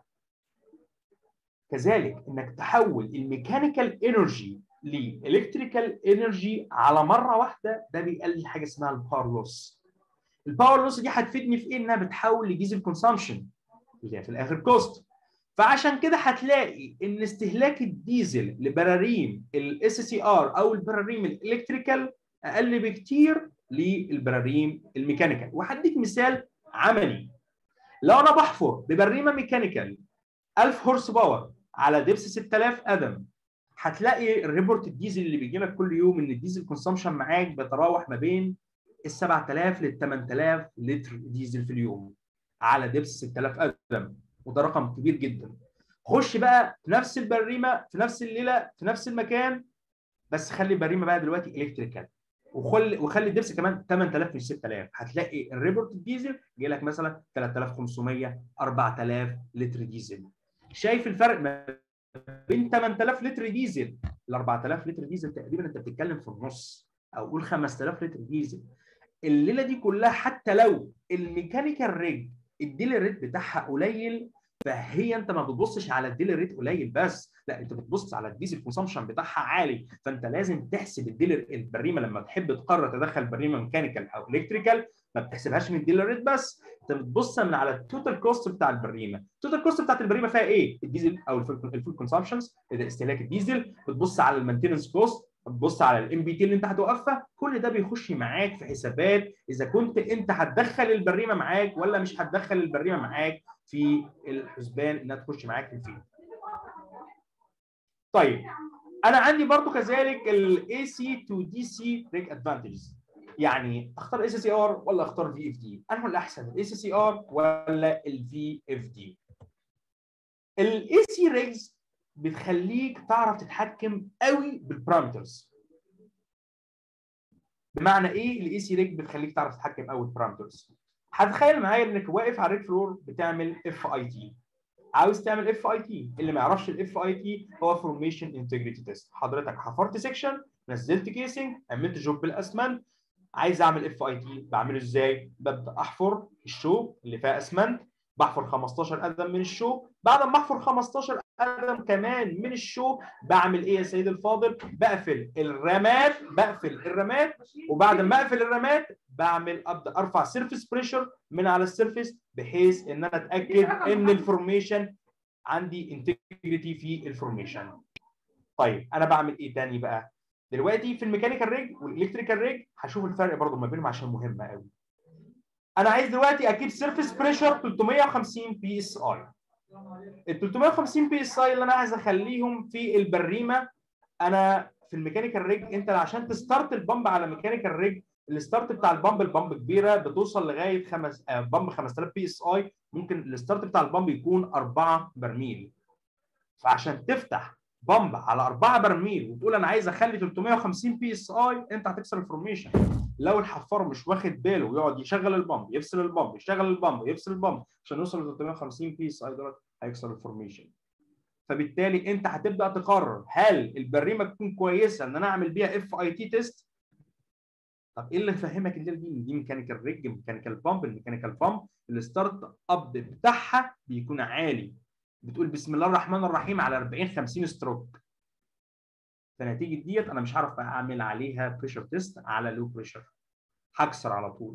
كذلك انك تحول الميكانيكال انرجي لالكتريكال انرجي على مره واحده ده بيقلل حاجه اسمها الباور لوس الباور لوس دي هتفيدني في ايه انها بتحول لديزل كونسامشن اللي هي في الاخر كوست فعشان كده هتلاقي ان استهلاك الديزل لبراريم الاس سي ار او البراريم الالكتريكال اقل بكتير للبراريم الميكانيكال وهديك مثال عملي لو انا بحفر ببريمه ميكانيكال 1000 هورس باور على دبس 6000 قدم هتلاقي الريبورت الديزل اللي بيجي لك كل يوم ان الديزل كونسامشن معاك بيتراوح ما بين ال 7000 لل 8000 لتر ديزل في اليوم على دبس 6000 قدم وده رقم كبير جدا خش بقى في نفس البريمه في نفس الليله في نفس المكان بس خلي البريمه بقى دلوقتي الكتريكال وخلي وخلي الدبس كمان 8000 مش 6000 هتلاقي الريبورت الديزل جاي لك مثلا 3500 4000 لتر ديزل شايف الفرق ما بين 8000 لتر ديزل ل 4000 لتر ديزل تقريبا انت بتتكلم في النص او قول 5000 لتر ديزل الليله دي كلها حتى لو الميكانيكال ريج الديلر ريت بتاعها قليل فهي انت ما بتبصش على الديلر ريت قليل بس لا انت بتبص على الديزل كونسامشن بتاعها عالي فانت لازم تحسب الديلر البريمه لما تحب تقرر تدخل بريمه ميكانيكال او الكتريكال ما بتحسبهاش من الديلر ريت بس انت بتبص من على التوتال كوست بتاع البريمه التوتال كوست بتاعت البريمه فيها ايه الديزل او الفول كونسامشنز استهلاك الديزل بتبص على المينتنس كوست بتبص على الام بي تي اللي انت هتوقفها كل ده بيخش معاك في حسابات اذا كنت انت هتدخل البريمه معاك ولا مش هتدخل البريمه معاك في الحسبان انها تخش معاك في الفيلد. طيب انا عندي برضو كذلك الاي سي تو دي سي ريك ادفانتجز يعني اختار اس سي ار ولا اختار في اف دي؟ انه الاحسن الاس سي ار ولا الفي اف دي؟ الاي سي ريجز بتخليك تعرف تتحكم قوي بالبارامترز بمعنى ايه الاي سي ريج بتخليك تعرف تتحكم قوي بالبارامترز هتخيل معايا انك واقف على الريك فلور بتعمل اف اي تي عاوز تعمل اف اي تي اللي ما يعرفش الاف اي تي هو فورميشن انتجريتي تيست حضرتك حفرت سيكشن نزلت كيسنج عملت جوب بالاسمنت عايز اعمل اف اي تي بعمله ازاي ببدا احفر الشو اللي فيها اسمنت بحفر 15 قدم من الشو بعد ما احفر 15 قدم كمان من الشو بعمل ايه يا سيدي الفاضل بقفل الرمات بقفل الرمات وبعد ما اقفل الرمات بعمل ابدا ارفع سيرفيس بريشر من على السيرفيس بحيث ان انا اتاكد ان الفورميشن عندي انتجريتي في الفورميشن طيب انا بعمل ايه تاني بقى دلوقتي في الميكانيكال ريج والالكتريكال ريج هشوف الفرق برضو ما بينهم عشان مهمه قوي انا عايز دلوقتي اجيب سيرفيس بريشر 350 بي اس اي ال 350 بي اس اي اللي انا عايز اخليهم في البريمه انا في الميكانيكال ريج انت عشان تستارت البامب على ميكانيكال ريج الستارت بتاع البامب البامب كبيره بتوصل لغايه خمس آه بامب 5000 بي اس اي ممكن الستارت بتاع البامب يكون 4 برميل فعشان تفتح بامب على 4 برميل وتقول انا عايز اخلي 350 بي اس اي انت هتكسر الفورميشن لو الحفار مش واخد باله ويقعد يشغل البامب يفصل البامب يشغل البامب يفصل البامب عشان يوصل ل 350 بي اس اي دولار هيكسر الفورميشن فبالتالي انت هتبدا تقرر هل البريمه تكون كويسه ان انا اعمل بيها اف اي تي تيست طب ايه اللي فهمك الليله دي دي ميكانيكال ريج ميكانيكال بامب الميكانيكال بامب الستارت اب بتاعها بيكون عالي بتقول بسم الله الرحمن الرحيم على 40 50 ستروك فنتيجه ديت انا مش هعرف اعمل عليها بريشر تيست على لو بريشر هكسر على طول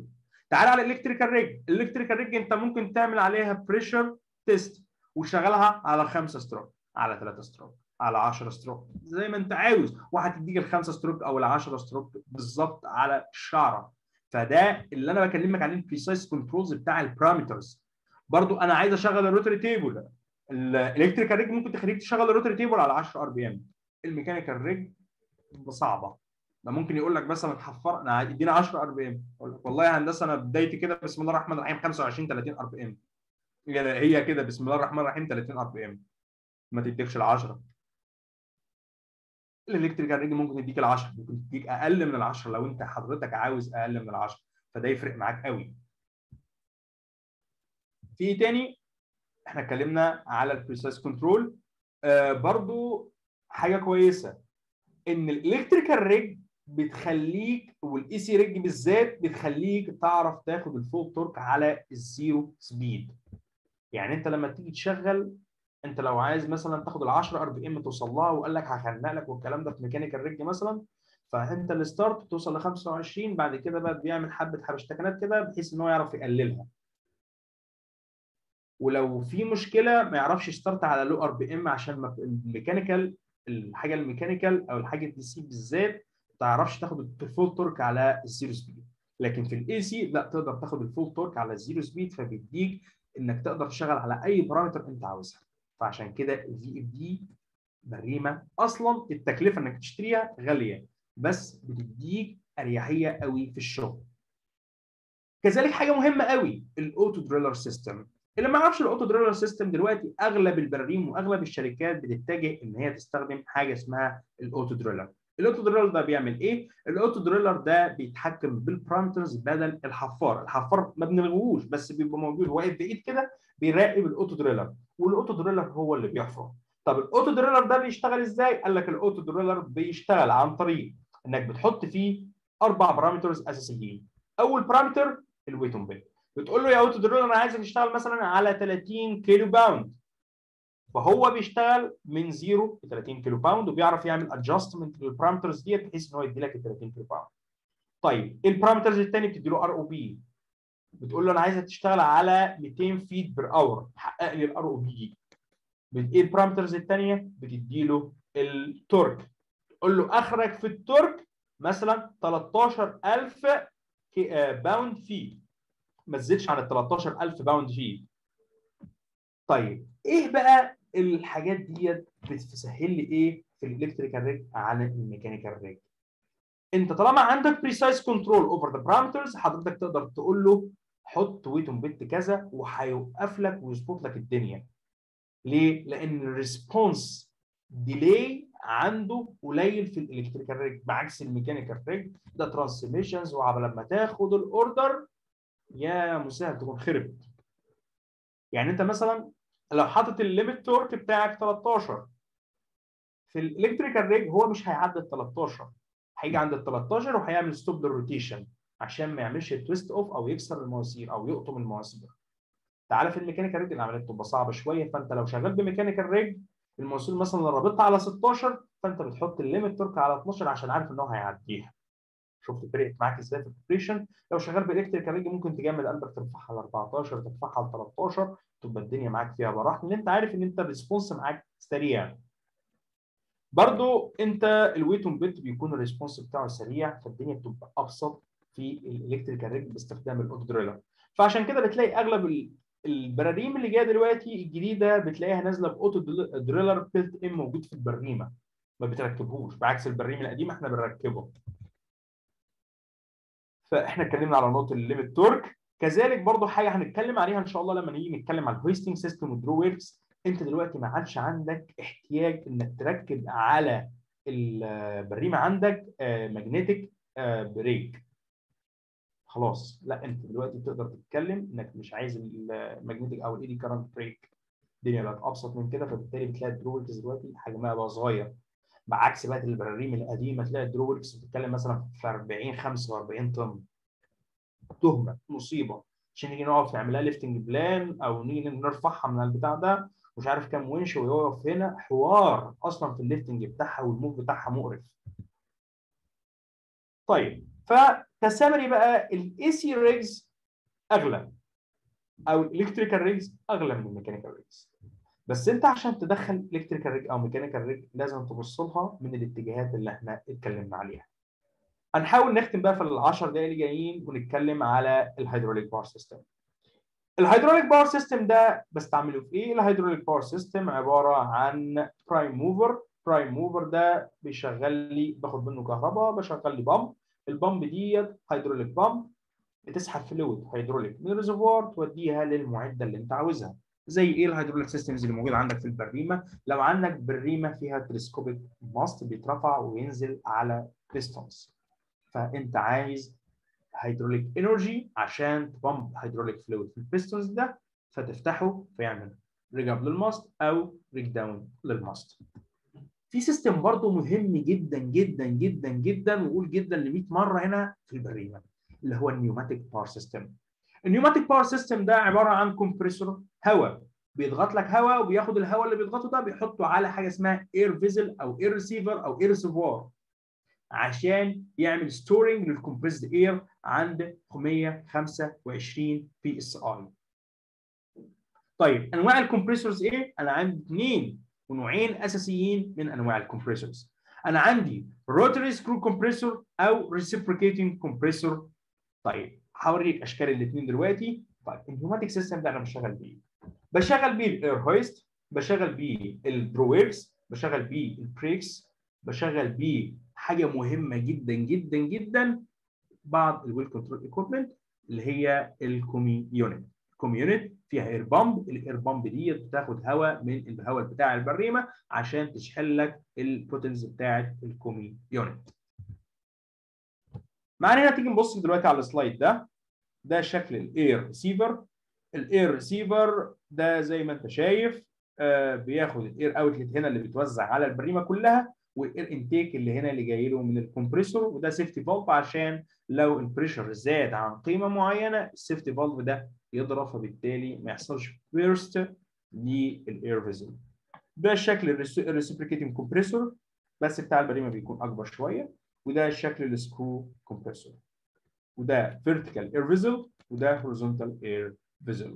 تعال على الالكتريكال ريج الالكتريكال ريج انت ممكن تعمل عليها بريشر تيست وشغلها على 5 ستروك على 3 ستروك على 10 ستروك زي ما انت عاوز وهتديك الخمسه ستروك او العشرة ستروك بالظبط على الشعره فده اللي انا بكلمك عليه البريسايز كنترولز بتاع البارامترز برضو انا عايز اشغل الروتري تيبل الالكتريكال ريج ممكن تخليك تشغل الروتري تيبل على 10 ار بي ام الميكانيكال ريج صعبه ده ممكن يقول لك مثلا حفر انا ادينا 10 ار بي ام والله يا هندسه انا بدايتي كده بسم الله الرحمن الرحيم 25 30 ار بي ام هي كده بسم الله الرحمن الرحيم 30 ار بي ام ما تديكش ال 10 الالكتريكال ريج ممكن يديك ال 10 ممكن تديك اقل من ال 10 لو انت حضرتك عاوز اقل من ال 10 فده يفرق معاك قوي في ايه تاني احنا اتكلمنا على البريسايز كنترول آه برضو حاجه كويسه ان الالكتريكال ريج بتخليك والاي سي ريج بالذات بتخليك تعرف تاخد الفول تورك على الزيرو سبيد يعني انت لما تيجي تشغل انت لو عايز مثلا تاخد ال 10 ار بي ام توصل لها وقال لك هخنق لك والكلام ده في ميكانيكال ريج مثلا فانت الستارت توصل ل 25 بعد كده بقى بيعمل حبه حبشتكنات كده بحيث ان هو يعرف يقللها ولو في مشكله ما يعرفش يستارت على لو ار بي ام عشان الميكانيكال الحاجه الميكانيكال او الحاجه الدي سي بالذات ما تعرفش تاخد الفول تورك على الزيرو سبيد لكن في الاي سي لا تقدر تاخد الفول تورك على الزيرو سبيد فبيديك انك تقدر تشتغل على اي بارامتر انت عاوزها فعشان كده الفي اف دي بريمه اصلا التكلفه انك تشتريها غاليه بس بتديك اريحيه قوي في الشغل كذلك حاجه مهمه قوي الاوتو دريلر سيستم اللي ما يعرفش الاوتو دريلر سيستم دلوقتي اغلب البراريم واغلب الشركات بتتجه ان هي تستخدم حاجه اسمها الاوتو دريلر الاوتو دريلر ده بيعمل ايه الاوتو دريلر ده بيتحكم بالبارامترز بدل الحفار الحفار ما بنلغوش بس بيبقى موجود واقف بعيد كده بيراقب الاوتو دريلر والاوتو دريلر هو اللي بيحفر طب الاوتو دريلر ده بيشتغل ازاي قال لك الاوتو دريلر بيشتغل عن طريق انك بتحط فيه اربع بارامترز اساسيين اول بارامتر الويت اون بيت بتقول له يا اوتو دريلر انا عايزك تشتغل مثلا على 30 كيلو باوند فهو بيشتغل من 0 ل 30 كيلو باوند وبيعرف يعمل ادجستمنت للبارامترز ديت بحيث ان هو يدي لك ال 30 كيلو باوند. طيب البارامترز الثاني بتدي له ار او بي بتقول له انا عايزك تشتغل على 200 فيت بير اور حقق لي الار او بي ايه البارامترز الثانيه بتدي له التورك تقول له اخرك في التورك مثلا 13000 باوند فيت ما تزيدش عن ال 13000 باوند فيت طيب ايه بقى الحاجات ديت بتسهل لي ايه في الالكتريكال ريج عن الميكانيكال ريج انت طالما عندك بريسايز كنترول اوفر ذا بارامترز حضرتك تقدر تقول له حط ويت اون بت كذا وهيوقف لك ويظبط لك الدنيا ليه لان الريسبونس ديلي عنده قليل في الالكتريكال ريج بعكس الميكانيكال ريج ده ترانسميشنز وعلى لما تاخد الاوردر يا مسهل تكون خربت يعني انت مثلا لو حاطط الليميت تورك بتاعك 13 في الالكتريكال ريج هو مش هيعدي ال 13 هيجي عند ال 13 وهيعمل ستوب للروتيشن عشان ما يعملش تويست اوف او يكسر المواسير او يقطم المواسير تعالى في الميكانيكال ريج العمليه بتبقى صعبه شويه فانت لو شغال بميكانيكال ريج المواسير مثلا رابطها على 16 فانت بتحط الليميت تورك على 12 عشان عارف ان هو هيعديها شفت فرقت معاك ازاي في الاوبريشن لو شغال بالالكتريكال ريج ممكن تجمد قلبك ترفعها ل 14 ترفعها ل 13 تبقى الدنيا معاك فيها براح لان انت عارف ان انت الريسبونس معاك سريع برضو انت الويت اون بت بيكون الريسبونس بتاعه سريع فالدنيا بتبقى ابسط في الالكتريكال ريج باستخدام الاوتو دريلر فعشان كده بتلاقي اغلب البراريم اللي جايه دلوقتي الجديده بتلاقيها نازله باوتو دريلر بيلت ان موجود في البريمه ما بتركبهوش بعكس البريم القديم احنا بنركبه فاحنا اتكلمنا على نقطه الليميت تورك كذلك برضو حاجه هنتكلم عليها ان شاء الله لما نيجي نتكلم على الهويستنج سيستم والدرو ويركس انت دلوقتي ما عادش عندك احتياج انك تركب على البريمه عندك ماجنتيك بريك خلاص لا انت دلوقتي تقدر تتكلم انك مش عايز الماجنتيك او الايدي كارنت بريك الدنيا بقت ابسط من كده فبالتالي بتلاقي الدرو ويركس دلوقتي حجمها بقى صغير بعكس بقى البراريم القديمه تلاقي الدرو ويركس بتتكلم مثلا في 40 45 طن تهمه مصيبه عشان نيجي نقف نعملها ليفتنج بلان او نيجي نرفعها من البتاع ده مش عارف كام ونش ويقف هنا حوار اصلا في الليفتنج بتاعها والموف بتاعها مقرف. طيب فكسامري بقى الاي سي ريجز اغلى او الالكتريكال ريجز اغلى من الميكانيكال ريجز بس انت عشان تدخل الكتريكال ريج او ميكانيكال ريج لازم تبص لها من الاتجاهات اللي احنا اتكلمنا عليها هنحاول نختم بقى في ال 10 دقايق اللي جايين ونتكلم على الهيدروليك باور سيستم الهيدروليك باور سيستم ده بستعمله في ايه الهيدروليك باور سيستم عباره عن برايم موفر برايم موفر ده بيشغل لي باخد منه كهرباء بشغل لي بامب البامب ديت هيدروليك بامب بتسحب فلويد هيدروليك من الريزرفوار توديها للمعده اللي انت عاوزها زي ايه الهيدروليك سيستمز اللي موجوده عندك في البريمه لو عندك بريمه فيها تلسكوبيك ماست بيترفع وينزل على بيستونز فانت عايز هيدروليك انرجي عشان تبمب هيدروليك فلويد في البيستونز ده فتفتحه فيعمل ريج اب للماست او ريج داون للماست في سيستم برضه مهم جدا جدا جدا جدا وقول جدا ل 100 مره هنا في البريمه اللي هو النيوماتيك باور سيستم النيوماتيك باور سيستم ده عباره عن كومبريسور هواء بيضغط لك هواء وبياخد الهواء اللي بيضغطه ده بيحطه على حاجه اسمها اير فيزل او اير ريسيفر او اير ريسيفوار عشان يعمل ستورنج للكومبريسد اير عند 525 بي اس اي طيب انواع الكمبريسورز ايه انا عندي اثنين ونوعين اساسيين من انواع الكمبريسورز انا عندي روتري سكرو كومبريسور او ريسيبروكيتنج كومبريسور طيب هوريك اشكال الاثنين دلوقتي طيب النيوماتيك سيستم ده انا بشتغل بيه بشغل بيه الاير هويست بشغل بيه الدرويرز بشغل بيه البريكس بشغل بيه حاجه مهمه جدا جدا جدا بعض الويل كنترول ايكويبمنت اللي هي الكومي يونت الكومي يونت فيها اير بامب الاير بامب دي بتاخد هواء من الهواء بتاع البريمه عشان تشحن لك البوتنز بتاعه الكومي يونت معانا هنا تيجي نبص دلوقتي على السلايد ده ده شكل الاير ريسيفر الاير ريسيفر ده زي ما انت شايف آه بياخد الاير اوتلت هنا اللي بيتوزع على البريمه كلها والاير انتيك اللي هنا اللي جاي له من الكمبريسور وده سيفتي فالف عشان لو البريشر زاد عن قيمه معينه السيفتي فالف ده يضرب فبالتالي ما يحصلش بيرست للاير فيزل ده شكل الريسبريكيتنج كومبريسور بس بتاع البريمه بيكون اكبر شويه وده شكل السكرو كومبريسور وده فيرتيكال اير فيزل وده هوريزونتال اير فيزل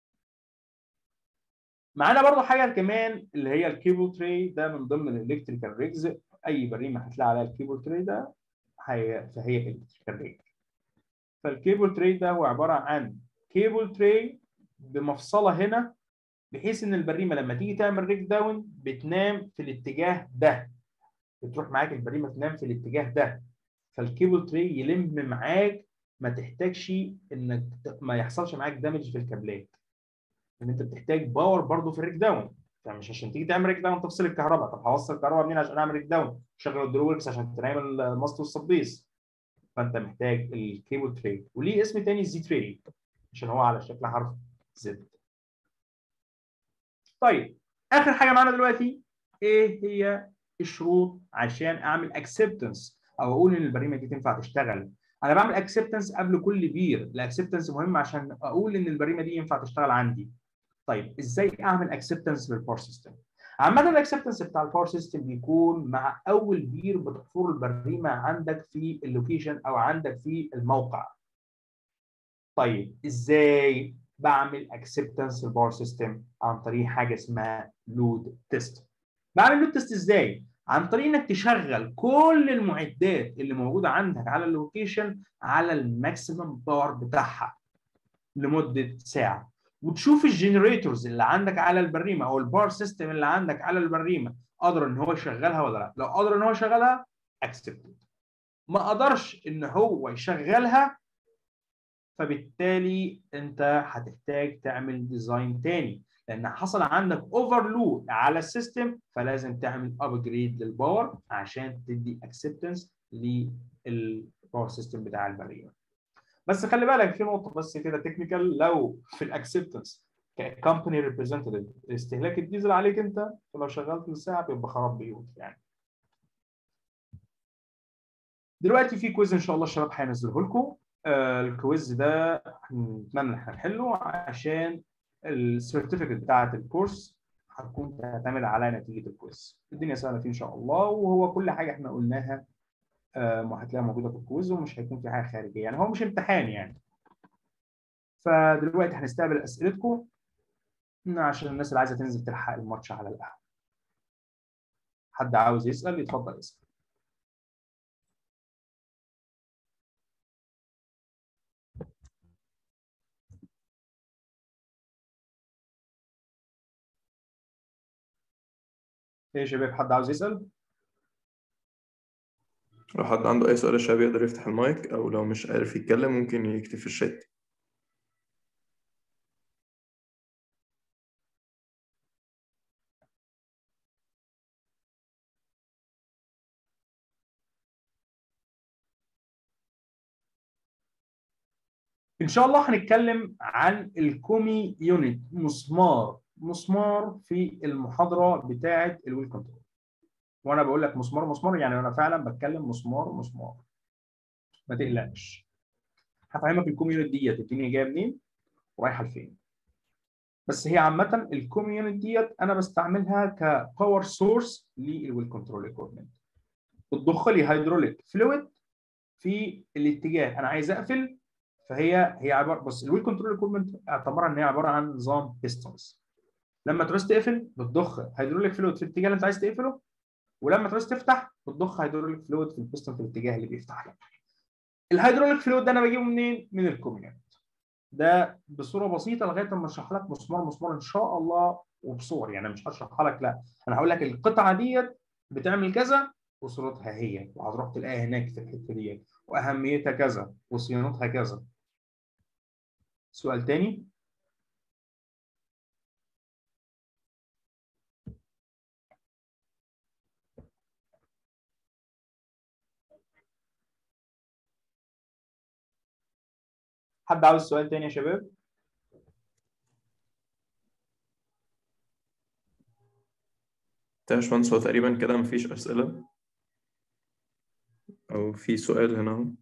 معانا برضو حاجه كمان اللي هي الكيبل تري ده من ضمن الالكتريكال ريجز اي بريمه هتلاقي عليها الكيبل تري ده هي فهي الكتريكال ريج فالكيبل تري ده هو عباره عن كيبل تري بمفصله هنا بحيث ان البريمه لما تيجي تعمل ريج داون بتنام في الاتجاه ده بتروح معاك البريمه تنام في الاتجاه ده فالكيبل تري يلم معاك ما تحتاجش انك ما يحصلش معاك دامج في الكابلات ان انت بتحتاج باور برضه في الريك داون فمش عشان تيجي تعمل ريك داون تفصل الكهرباء طب هوصل الكهرباء منين عشان اعمل ريك داون شغل الدرويركس عشان تنام الماست والصبيس فانت محتاج الكيبل تري وليه اسم تاني الزي تري عشان هو على شكل حرف زد طيب اخر حاجه معانا دلوقتي ايه هي الشروط عشان اعمل اكسبتنس او اقول ان البريمه دي تنفع تشتغل انا بعمل اكسبتنس قبل كل بير الاكسبتنس مهم عشان اقول ان البريمه دي ينفع تشتغل عندي طيب ازاي اعمل اكسبتنس للباور سيستم عامه الاكسبتنس بتاع الباور سيستم بيكون مع اول بير بتحفر البريمه عندك في اللوكيشن او عندك في الموقع طيب ازاي بعمل اكسبتنس للباور سيستم عن طريق حاجه اسمها لود تيست بعمل لود تيست ازاي عن طريق انك تشغل كل المعدات اللي موجوده عندك على اللوكيشن على الماكسيمم باور بتاعها لمده ساعه وتشوف الجنريتورز اللي عندك على البريمه او الباور سيستم اللي عندك على البريمه قادر ان هو يشغلها ولا لا لو قادر ان هو يشغلها اكسبت ما قدرش ان هو يشغلها فبالتالي انت هتحتاج تعمل ديزاين تاني لان حصل عندك اوفرلود على السيستم فلازم تعمل ابجريد للباور عشان تدي اكسبتنس للباور سيستم بتاع البريمه بس خلي بالك في نقطه بس كده تكنيكال لو في الاكسبتنس ككمباني ريبريزنتيف استهلاك الديزل عليك انت فلو شغلت الساعه بيبقى خراب بيوت يعني دلوقتي في كويز ان شاء الله الشباب هينزله لكم آه الكويز ده نتمنى ان احنا نحله عشان السيرتيفيكت بتاعه الكورس هتكون تعتمد على نتيجه الكويز الدنيا سهله فيه ان شاء الله وهو كل حاجه احنا قلناها آه هتلاقيها موجوده في الكويز ومش هيكون في حاجه خارجيه يعني هو مش امتحان يعني فدلوقتي هنستقبل اسئلتكم عشان الناس اللي عايزه تنزل تلحق الماتش على القهوه حد عاوز يسال يتفضل يسال ايه يا شباب حد عاوز يسال لو حد عنده أي سؤال يا شباب يقدر يفتح المايك أو لو مش عارف يتكلم ممكن يكتب في الشات ان شاء الله هنتكلم عن الكومي يونت مسمار مسمار في المحاضره بتاعه الويل كنترول وانا بقول لك مسمار مسمار يعني انا فعلا بتكلم مسمار مسمار ما تقلقش هفهمك الكومي يونت ديت الدنيا جايه منين ورايحه لفين بس هي عامه الكومي يونت ديت انا بستعملها كباور سورس للويل كنترول ايكويبمنت بتضخ لي هيدروليك فلويد في الاتجاه انا عايز اقفل فهي هي عباره بص الويل كنترول ايكويبمنت اعتبرها ان هي عباره عن نظام بيستونز لما تعوز تقفل بتضخ هيدروليك فلويد في الاتجاه اللي انت عايز تقفله ولما تعوز تفتح بتضخ هيدروليك فلويد في البيستون في الاتجاه اللي بيفتح لك الهيدروليك فلويد ده انا بجيبه منين من الكوميونت ده بصوره بسيطه لغايه اما اشرح لك مسمار مسمار ان شاء الله وبصور يعني مش هشرحها لك لا انا هقول لك القطعه ديت بتعمل كذا وصورتها هي وهتروح تلاقيها هناك في الحته ديت واهميتها كذا وصيانتها كذا سؤال تاني حد عاوز سؤال تاني يا شباب يا باشمهندس هو تقريبا كده مفيش أسئلة أو في سؤال هنا أهو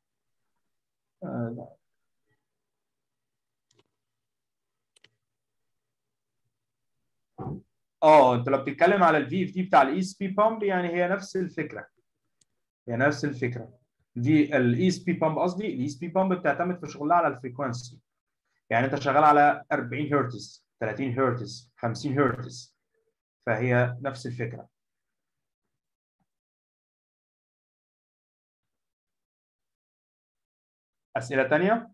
آه لا. اه انت لو بتتكلم على الفي اف دي بتاع الاي اس بي بامب يعني هي نفس الفكره هي نفس الفكره دي الاي اس بي بامب قصدي الاي اس بي بامب بتعتمد في شغلها على الفريكونسي يعني انت شغال على 40 هرتز 30 هرتز 50 هرتز فهي نفس الفكره اسئله ثانيه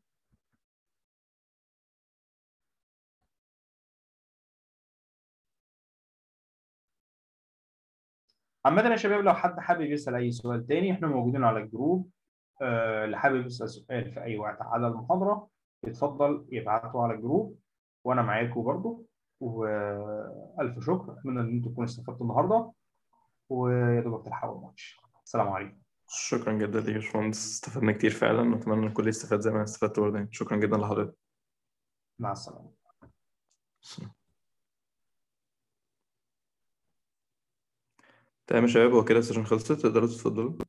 عامة يا شباب لو حد حابب يسأل أي سؤال تاني احنا موجودين على الجروب آه، اللي حابب يسأل سؤال في أي وقت على المحاضرة يتفضل يبعته على الجروب وأنا معاكم برضو وألف شكر أتمنى إن أنتم تكونوا استفدتوا النهاردة ويا دوبك تلحقوا الماتش السلام عليكم شكرا جدا ليك يا باشمهندس استفدنا كتير فعلا وأتمنى الكل يستفاد زي ما أنا استفدت برضه شكرا جدا لحضرتك مع السلامة تمام يا شباب هو كده السيشن خلصت تقدروا تتفضلوا